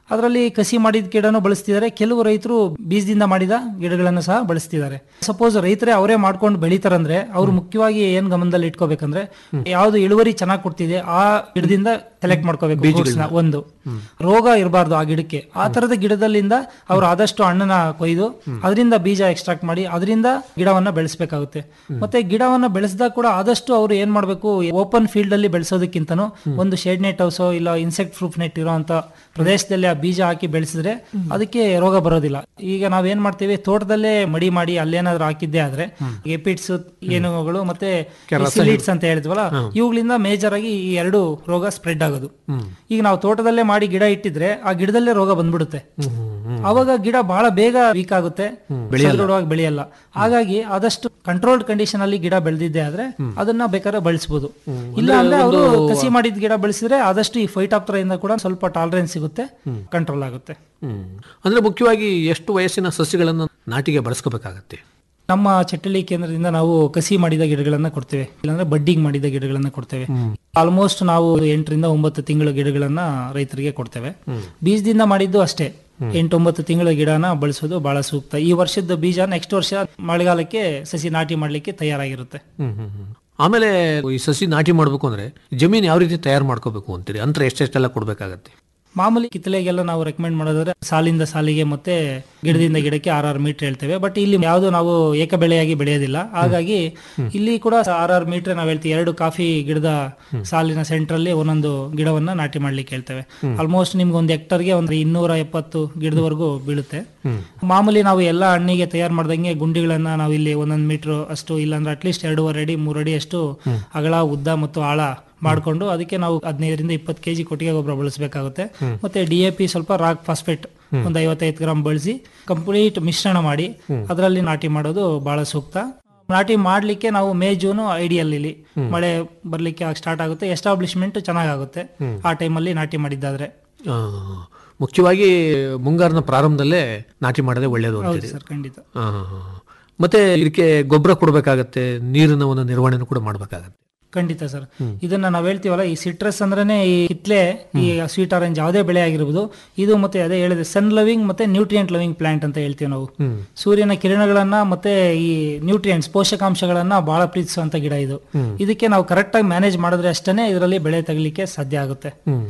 ಅದರಲ್ಲಿ ಕಸಿ ಮಾಡಿದ ಗಿಡನೂ ಬಳಸ್ತಿದ್ದಾರೆ ಕೆಲವು ರೈತರು ಬೀಜದಿಂದ ಮಾಡಿದ ಗಿಡಗಳನ್ನು ಸಹ ಬಳಸ್ತಿದ್ದಾರೆ ಸಪೋಸ್ ರೈತರೇ ಅವರೇ ಮಾಡ್ಕೊಂಡು ಬೆಳಿತಾರಂದ್ರೆ ಅವ್ರು ಮುಖ್ಯವಾಗಿ ಏನ್ ಗಮನದಲ್ಲಿ ಇಟ್ಕೋಬೇಕಂದ್ರೆ ಯಾವ್ದು ಇಳುವರಿ ಚೆನ್ನಾಗಿ ಕೊಡ್ತಿದೆ ಆ ಗಿಡದಿಂದ ಸೆಲೆಕ್ಟ್ ಮಾಡ್ಕೋಬೇಕು fruits ನ ಒಂದು ರೋಗ ಇರಬಾರ್ದು ಆ ಗಿಡಕ್ಕೆ ಆ ತರದ ಗಿಡದಲ್ಲಿಂದ ಅವ್ರು ಆದಷ್ಟು ಹಣ್ಣನ್ನ ಕೊಯ್ದು ಅದರಿಂದ ಬೀಜ ಎಕ್ಸ್ಟ್ರಾಕ್ಟ್ ಮಾಡಿ ಅದರಿಂದ ಗಿಡವನ್ನ ಬೆಳೆಸಬೇಕಾಗುತ್ತೆ ಮತ್ತೆ ಗಿಡವನ್ನ ಬೆಳೆಸಿದಾಗ ಕೂಡ ಆದಷ್ಟು ಅವರು ಏನ್ ಮಾಡ್ಬೇಕು ಓಪನ್ ಫೀಲ್ಡ್ ಅಲ್ಲಿ ಬೆಳೆಸೋದಕ್ಕಿಂತನೂ ಒಂದು ಶೇಡ್ ನೆಟ್ ಹೌಸ್ ಇಲ್ಲ ಇನ್ಸೆಕ್ಟ್ ಪ್ರೂಫ್ ನೆಟ್ ಇರೋಂತ ಪ್ರದೇಶದಲ್ಲಿ ಆ ಬೀಜ ಹಾಕಿ ಬೆಳೆಸಿದ್ರೆ ಅದಕ್ಕೆ ರೋಗ ಬರೋದಿಲ್ಲ ಈಗ ನಾವೇನ್ ಮಾಡ್ತೀವಿ ತೋಟದಲ್ಲೇ ಮಡಿ ಮಾಡಿ ಅಲ್ಲೇನಾದ್ರೂ ಹಾಕಿದ್ದೆ ಆದ್ರೆ ಎಪಿಟ್ಸ್ ಏನುಗಳು ಮತ್ತೆ ಸಿಲಿಟ್ಸ್ ಅಂತ ಹೇಳಿದ್ವಲ್ಲ ಇವುಗಳಿಂದ ಮೇಜರ್ ಆಗಿ ಈ ಎರಡು ರೋಗ ಸ್ಪ್ರೆಡ್ ಆಗೋದು ಈಗ ನಾವು ತೋಟದಲ್ಲೇ ಮಾಡಿ ಗಿಡ ಇಟ್ಟಿದ್ರೆ ಆ ಗಿಡದಲ್ಲೇ ರೋಗ ಬಂದ್ಬಿಡುತ್ತೆ ಅವಾಗ ಗಿಡ ಬಹಳ ಬೇಗ ವೀಕ್ ಆಗುತ್ತೆ ಸದೃಢವಾಗಿ ಬೆಳೆಯಲ್ಲ ಹಾಗಾಗಿ ಆದಷ್ಟು ಕಂಟ್ರೋಲ್ಡ್ ಕಂಡೀಷನ್ ಅಲ್ಲಿ ಗಿಡ ಬೆಳೆದಿದ್ದೆ ಆದ್ರೆ ಅದನ್ನ ಬೇಕಾದ್ರೆ ಬಳಸಬಹುದು ಇಲ್ಲ ಅಂದ್ರೆ ಅವರು ಕಸಿ ಮಾಡಿದ ಗಿಡ ಬೆಳೆಸಿದ್ರೆ ಆದಷ್ಟು ಈ ಫೈಟ್ ಇಂದ ಕೂಡ ಸ್ವಲ್ಪ ಟಾಲರೆನ್ಸ್ ಸಿಗುತ್ತೆ ಕಂಟ್ರೋಲ್ ಆಗುತ್ತೆ ಹ್ಮ್. ಅಂದ್ರೆ ಮುಖ್ಯವಾಗಿ ಎಷ್ಟು ವಯಸ್ಸಿನ ಸಸ್ಯಗಳನ್ನು ನಾಟಿಗೆ ಬಳಸ್ಕೋಬೇಕಾಗತ್ತೆ ನಮ್ಮ ಚಟ್ಟಳಿ ಕೇಂದ್ರದಿಂದ ನಾವು ಕಸಿ ಮಾಡಿದ ಗಿಡಗಳನ್ನ ಕೊಡ್ತೇವೆ ಇಲ್ಲಾಂದ್ರೆ ಬಡ್ಡಿಂಗ್ ಮಾಡಿದ ಗಿಡಗಳನ್ನ ಕೊಡ್ತೇವೆ ಆಲ್ಮೋಸ್ಟ್ ನಾವು ಎಂಟರಿಂದ ಒಂಬತ್ತು ತಿಂಗಳ ಗಿಡಗಳನ್ನ ರೈತರಿಗೆ ಕೊಡ್ತೇವೆ ಬೀಜದಿಂದ ಮಾಡಿದ್ದು ಅಷ್ಟೇ ಎಂಟೊಂಬತ್ತು ತಿಂಗಳ ಗಿಡನ ಬಳಸೋದು ಬಹಳ ಸೂಕ್ತ ಈ ವರ್ಷದ ಬೀಜ ನೆಕ್ಸ್ಟ್ ವರ್ಷ ಮಳೆಗಾಲಕ್ಕೆ ಸಸಿ ನಾಟಿ ಮಾಡ್ಲಿಕ್ಕೆ ತಯಾರಾಗಿರುತ್ತೆ ಹ್ಮ್ ಹ್ಮ್ ಹ್ಮ್. ಆಮೇಲೆ ಈ ಸಸಿ ನಾಟಿ ಮಾಡ್ಬೇಕು ಅಂದ್ರೆ ಜಮೀನು ಯಾವ ರೀತಿ ತಯಾರು ಮಾಡ್ಕೋಬೇಕು ಅಂತೀರಿ ಅಂತರ ಎಷ್ಟೆಷ್ಟೆಲ್ಲ ಕೊಡ್ಬೇಕಾಗತ್ತೆ ಮಾಮೂಲಿ ಕಿತ್ತಳೆಗೆಲ್ಲ ನಾವು ರೆಕಮೆಂಡ್ ಮಾಡೋದಾದ್ರೆ ಸಾಲಿಂದ ಸಾಲಿಗೆ ಮತ್ತೆ ಗಿಡದಿಂದ ಗಿಡಕ್ಕೆ ಆರ್ ಆರ್ ಮೀಟರ್ ಹೇಳ್ತೇವೆ ಬಟ್ ಇಲ್ಲಿ ಯಾವುದು ನಾವು ಏಕ ಬೆಳೆಯಾಗಿ ಬೆಳೆಯೋದಿಲ್ಲ ಹಾಗಾಗಿ ಇಲ್ಲಿ ಕೂಡ ಆರ್ ಆರ್ ಮೀಟರ್ ನಾವು ಹೇಳ್ತೀವಿ ಎರಡು ಕಾಫಿ ಗಿಡದ ಸಾಲಿನ ಸೆಂಟ್ರಲ್ಲಿ ಒಂದೊಂದು ಗಿಡವನ್ನ ನಾಟಿ ಮಾಡ್ಲಿಕ್ಕೆ ಹೇಳ್ತೇವೆ ಆಲ್ಮೋಸ್ಟ್ ನಿಮ್ಗೆ ಒಂದು ಹೆಕ್ಟರ್ಗೆ ಒಂದು ಇನ್ನೂರ ಎಪ್ಪತ್ತು ಗಿಡದವರೆಗೂ ಬೀಳುತ್ತೆ ಮಾಮೂಲಿ ನಾವು ಎಲ್ಲ ಹಣ್ಣಿಗೆ ತಯಾರು ಮಾಡ್ದಂಗೆ ಗುಂಡಿಗಳನ್ನ ನಾವು ಇಲ್ಲಿ ಒಂದೊಂದು ಮೀಟರ್ ಅಷ್ಟು ಇಲ್ಲಾಂದ್ರೆ ಅಟ್ಲೀಸ್ಟ್ ಎರಡೂವರೆ ಅಡಿ ಮೂರು ಅಡಿ ಅಷ್ಟು ಅಗಲ ಉದ್ದ ಮತ್ತು ಆಳ ಮಾಡ್ಕೊಂಡು ಅದಕ್ಕೆ ನಾವು ಹದಿನೈದರಿಂದ ಇಪ್ಪತ್ತು ಕೆಜಿ ಕೊಟ್ಟಿಗೆ ಗೊಬ್ಬರ ಬಳಸಬೇಕಾಗುತ್ತೆ ಮತ್ತೆ ಡಿ ಎ ಪಿ ಸ್ವಲ್ಪ ರಾಕ್ ಫಾಸ್ಫೇಟ್ ಒಂದು ಐವತ್ತೈದು ಗ್ರಾಮ್ ಬಳಸಿ ಕಂಪ್ಲೀಟ್ ಮಿಶ್ರಣ ಮಾಡಿ ಅದರಲ್ಲಿ ನಾಟಿ ಮಾಡೋದು ಬಹಳ ಸೂಕ್ತ ನಾಟಿ ಮಾಡ್ಲಿಕ್ಕೆ ನಾವು ಮೇ ಜೂನ್ ಐಡಿಯಲ್ ಇಲ್ಲಿ ಮಳೆ ಬರ್ಲಿಕ್ಕೆ ಸ್ಟಾರ್ಟ್ ಆಗುತ್ತೆ ಎಸ್ಟಾಬ್ಲಿಷ್ಮೆಂಟ್ ಚೆನ್ನಾಗಾಗುತ್ತೆ ಆ ಟೈಮಲ್ಲಿ ನಾಟಿ ಮಾಡಿದ್ದಾದ್ರೆ ಆ, ಮುಖ್ಯವಾಗಿ ಮುಂಗಾರಿನ ಪ್ರಾರಂಭದಲ್ಲೇ ನಾಟಿ ಮಾಡೋದೇ ಒಳ್ಳೆಯದು ಹೌದು ಅಂತೀರಿ ಸರ್ ಖಂಡಿತ ಆ, ಮತ್ತೆ ಇದಕ್ಕೆ ಗೊಬ್ಬರ ಕೊಡಬೇಕಾಗತ್ತೆ ನೀರಿನ ಒಂದು ನಿರ್ವಹಣೆ ಕೂಡ ಮಾಡಬೇಕಾಗತ್ತೆ ಖಂಡಿತ ಸರ್ ಇದನ್ನ ನಾವ್ ಹೇಳ್ತೀವಲ್ಲ ಈ ಸಿಟ್ರಸ್ ಅಂದ್ರೇನೆ ಈ ಕಿತ್ಲೆ ಈ ಸ್ವೀಟ್ ಆರೆಂಜ್ ಯಾವುದೇ ಬೆಳೆ ಆಗಿರ್ಬೋದು ಇದು ಮತ್ತೆ ಅದೇ ಹೇಳಿದೆ ಸನ್ ಲವಿಂಗ್ ಮತ್ತೆ ನ್ಯೂಟ್ರಿಯೆಂಟ್ ಲವಿಂಗ್ ಪ್ಲಾಂಟ್ ಅಂತ ಹೇಳ್ತೀವಿ ನಾವು ಸೂರ್ಯನ ಕಿರಣಗಳನ್ನ ಮತ್ತೆ ಈ ನ್ಯೂಟ್ರಿಯೆಂಟ್ಸ್ ಪೋಷಕಾಂಶಗಳನ್ನ ಬಹಳ ಪ್ರೀತಿಸುವಂತ ಗಿಡ ಇದು ಇದಕ್ಕೆ ನಾವು ಕರೆಕ್ಟ್ ಆಗಿ ಮ್ಯಾನೇಜ್ ಮಾಡಿದ್ರೆ ಅಷ್ಟೇ ಇದರಲ್ಲಿ ಬೆಳೆ ತಗಲಿಕ್ಕೆ ಸಾಧ್ಯ ಆಗುತ್ತೆ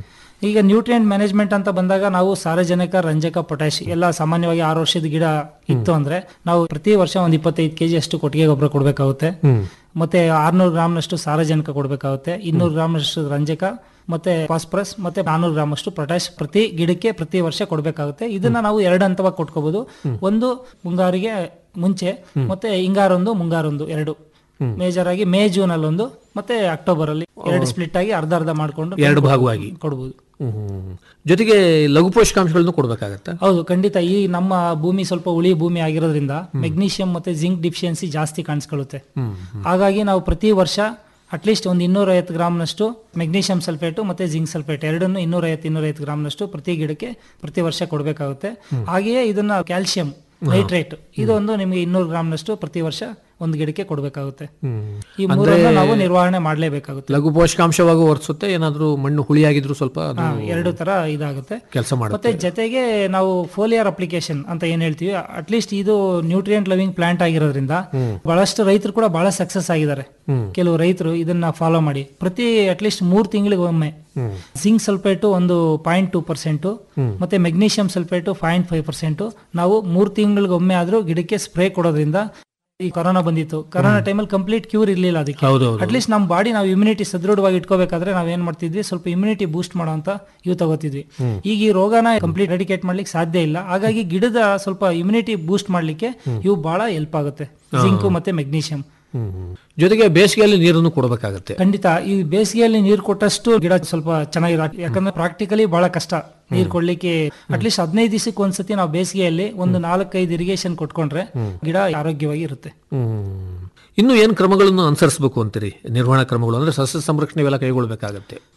ಈಗ ನ್ಯೂಟ್ರಿಯೆಂಟ್ ಮ್ಯಾನೇಜ್ಮೆಂಟ್ ಅಂತ ಬಂದಾಗ ನಾವು ಸಾರಜನಕ ರಂಜಕ ಪೊಟ್ಯಾಶ್ ಎಲ್ಲ ಸಾಮಾನ್ಯವಾಗಿ ಆರು ವರ್ಷದ ಗಿಡ ಇತ್ತು ಅಂದ್ರೆ ನಾವು ಪ್ರತಿ ವರ್ಷ ಒಂದ್ ಇಪ್ಪತ್ತೈದು ಕೆಜಿ ಅಷ್ಟು ಕೊಟ್ಟಿಗೆ ಗೊಬ್ಬರ ಕೊಡಬೇಕಾಗುತ್ತೆ ಮತ್ತೆ ಆರ್ನೂರು ಗ್ರಾಮ್ನಷ್ಟು ಸಾರಜನಕ ಕೊಡಬೇಕಾಗುತ್ತೆ ಇನ್ನೂರು ಗ್ರಾಮ್ನಷ್ಟು ರಂಜಕ ಮತ್ತೆ ಫಾಸ್ಫರಸ್ ಮತ್ತೆ ನಾನೂರು ಗ್ರಾಮ್ ಅಷ್ಟು ಪೊಟ್ಯಾಶ್ ಪ್ರತಿ ಗಿಡಕ್ಕೆ ಪ್ರತಿ ವರ್ಷ ಕೊಡಬೇಕಾಗುತ್ತೆ ಇದನ್ನ ನಾವು ಎರಡು ಹಂತವಾಗಿ ಕೊಟ್ಕೋಬಹುದು ಒಂದು ಮುಂಗಾರಿಗೆ ಮುಂಚೆ ಮತ್ತೆ ಹಿಂಗಾರೊಂದು ಮುಂಗಾರೊಂದು ಎರಡು ಮೇಜರ್ ಆಗಿ ಮೇ ಜೂನ್ ಅಲ್ಲಿ ಒಂದು ಮತ್ತೆ ಅಕ್ಟೋಬರ್ ಅಲ್ಲಿ ಎರಡು ಸ್ಪ್ಲಿಟ್ ಆಗಿ ಅರ್ಧ ಅರ್ಧ ಮಾಡ್ಕೊಂಡು ಎರಡು ಭಾಗವಾಗಿ. ಕೊಡಬಹುದು ಹ್ಮ್. ಜೊತೆಗೆ ಲಘು ಪೋಷಕಾಂಶಗಳನ್ನು ಕೊಡಬೇಕಾಗತ್ತಾ ಹೌದು ಖಂಡಿತ ಈ ನಮ್ಮ ಭೂಮಿ ಸ್ವಲ್ಪ ಉಳಿ ಭೂಮಿ ಆಗಿರೋದ್ರಿಂದ ಮೆಗ್ನೀಷಿಯಂ ಮತ್ತೆ ಜಿಂಕ್ ಡಿಫಿಷಿಯನ್ಸಿ ಜಾಸ್ತಿ ಕಾಣಿಸ್ಕೊಳ್ಳುತ್ತೆ ಹಾಗಾಗಿ ನಾವು ಪ್ರತಿ ವರ್ಷ ಅಟ್ಲೀಸ್ಟ್ ಒಂದು ಇನ್ನೂರ ಐವತ್ತು ಗ್ರಾಮ್ನಷ್ಟು ಮೆಗ್ನೀಷಿಯಂ ಸಲ್ಫೇಟು ಮತ್ತೆ ಜಿಂಕ್ ಸಲ್ಫೇಟ್ ಎರಡನ್ನು ಇನ್ನೂರ ಐವತ್ತು ಇನ್ನೂರ ಐವತ್ತು ಗ್ರಾಮ್ನಷ್ಟು ಪ್ರತಿ ಗಿಡಕ್ಕೆ ಪ್ರತಿ ವರ್ಷ ಕೊಡಬೇಕಾಗುತ್ತೆ ಹಾಗೆಯೇ ಇದನ್ನ ಕ್ಯಾಲ್ಸಿಯಂ ನೈಟ್ರೇಟ್ ಇದೊಂದು ನಿಮಗೆ ಇನ್ನೂರು ಗ್ರಾಮ್ನಷ್ಟು ಪ್ರತಿ ವರ್ಷ ಒಂದು ಗಿಡಕ್ಕೆ ಕೊಡಬೇಕಾಗುತ್ತೆ ಈ ಮೂರನ್ನು ನಾವು ನಿರ್ವಹಣೆ ಮಾಡಲೇಬೇಕಾಗುತ್ತೆ ಲಘು ಪೋಷಕಾಂಶವಾಗಿ ವರ್ತಿಸುತ್ತೆ ಏನಾದ್ರೂ ಮಣ್ಣು ಹುಳಿಯಾಗಿದ್ರು ಸ್ವಲ್ಪ ಅದು ಹಾ, ಎರಡು ತರ ಇದಾಗುತ್ತೆ ಕೆಲಸ ಮಾಡುತ್ತೆ ಮತ್ತೆ ಜೊತೆಗೆ ನಾವು ಫೋಲಿಯರ್ ಅಪ್ಲಿಕೇಶನ್ ಅಂತ ಏನ್ ಹೇಳ್ತೀವಿ ಅಟ್ಲೀಸ್ಟ್ ಇದು ನ್ಯೂಟ್ರಿಯೆಂಟ್ ಲವಿಂಗ್ ಪ್ಲಾಂಟ್ ಆಗಿರೋದ್ರಿಂದ ಬಹಳಷ್ಟು ರೈತರು ಕೂಡ ಬಹಳ ಸಕ್ಸಸ್ ಆಗಿದ್ದಾರೆ ಕೆಲವು ರೈತರು ಇದನ್ನ ಫಾಲೋ ಮಾಡಿ ಪ್ರತಿ ಅಟ್ಲೀಸ್ಟ್ ಮೂರ್ ತಿಂಗಳಿಗೆ ಒಮ್ಮೆ ಜಿಂಕ್ ಸಲ್ಫೇಟು ಒಂದು ಪಾಯಿಂಟ್ ಟೂ ಪರ್ಸೆಂಟ್ ಮತ್ತೆ magnesium sulphate point five percent ನಾವು ಮೂರ್ ತಿಂಗಳಿಗೊಮ್ಮೆ ಆದ್ರೂ ಗಿಡಕ್ಕೆ ಸ್ಪ್ರೇ ಕೊಡೋದ್ರಿಂದ ಈ ಕೊರೋನಾ ಬಂದಿತ್ತು ಕೊರೋನಾ ಟೈಮಲ್ಲಿ ಕಂಪ್ಲೀಟ್ ಕ್ಯೂರ್ ಇರ್ಲಿಲ್ಲ ಅದಕ್ಕೆ ಹೌದೌದು. ಅಟ್ಲೀಸ್ಟ್ ನಮ್ಮ ಬಾಡಿ ನಾವು ಇಮ್ಯುನಿಟಿ ಸದೃಢವಾಗಿ ಇಟ್ಕೋಬೇಕಾದ್ರೆ ನಾವ್ ಏನ್ ಮಾಡ್ತಿದ್ವಿ ಸ್ವಲ್ಪ ಇಮ್ಯುನಿಟಿ ಬೂಸ್ಟ್ ಮಾಡೋಂತ ಇವು ತಗೋತಿದ್ವಿ ಈಗ ಈ ರೋಗನ ಕಂಪ್ಲೀಟ್ ರೆಡಿಕೇಟ್ ಮಾಡ್ಲಿಕ್ಕೆ ಸಾಧ್ಯ ಇಲ್ಲ ಹಾಗಾಗಿ ಗಿಡದ ಸ್ವಲ್ಪ ಇಮ್ಯುನಿಟಿ ಬೂಸ್ಟ್ ಮಾಡ್ಲಿಕ್ಕೆ ಇವು ಬಹಳ ಹೆಲ್ಪ್ ಆಗುತ್ತೆ ಜಿಂಕು ಮತ್ತೆ ಮೆಗ್ನೀಷಿಯಂ ಹ್ಮ್, ಹ್ಮ್. ಜೊತೆಗೆ ಬೇಸಿಗೆಯಲ್ಲಿ ನೀರನ್ನು ಕೊಡಬೇಕಾಗತ್ತೆ ಖಂಡಿತ ಈ ಬೇಸಿಗೆಯಲ್ಲಿ ನೀರು ಕೊಟ್ಟಷ್ಟು ಗಿಡ ಸ್ವಲ್ಪ ಚೆನ್ನಾಗಿರ ಯಾಕಂದ್ರೆ ಪ್ರಾಕ್ಟಿಕಲಿ ಬಹಳ ಕಷ್ಟ ನೀರ್ ಕೊಡ್ಲಿಕ್ಕೆ ಅಟ್ಲೀಸ್ಟ್ ಹದಿನೈದು ದಿವಸಕ್ಕೆ ಒಂದ್ಸತಿ ನಾವು ಬೇಸಿಗೆಯಲ್ಲಿ ಒಂದು ನಾಲ್ಕೈದು ಇರಿಗೇಷನ್ ಕೊಟ್ಕೊಂಡ್ರೆ ಗಿಡ ಆರೋಗ್ಯವಾಗಿ ಇರುತ್ತೆ ಹ್ಮ್. ಇನ್ನು ಏನ್ ಕ್ರಮಗಳನ್ನು ಅನುಸರಿಸಬೇಕು ಅಂತೀರಿ ನಿರ್ವಹಣಾ ಕ್ರಮಗಳು ಅಂದ್ರೆ ಸಸ್ಯ ಸಂರಕ್ಷಣೆ ಇವೆಲ್ಲ ಕೈಗೊಳ್ಬೇಕಾಗತ್ತೆ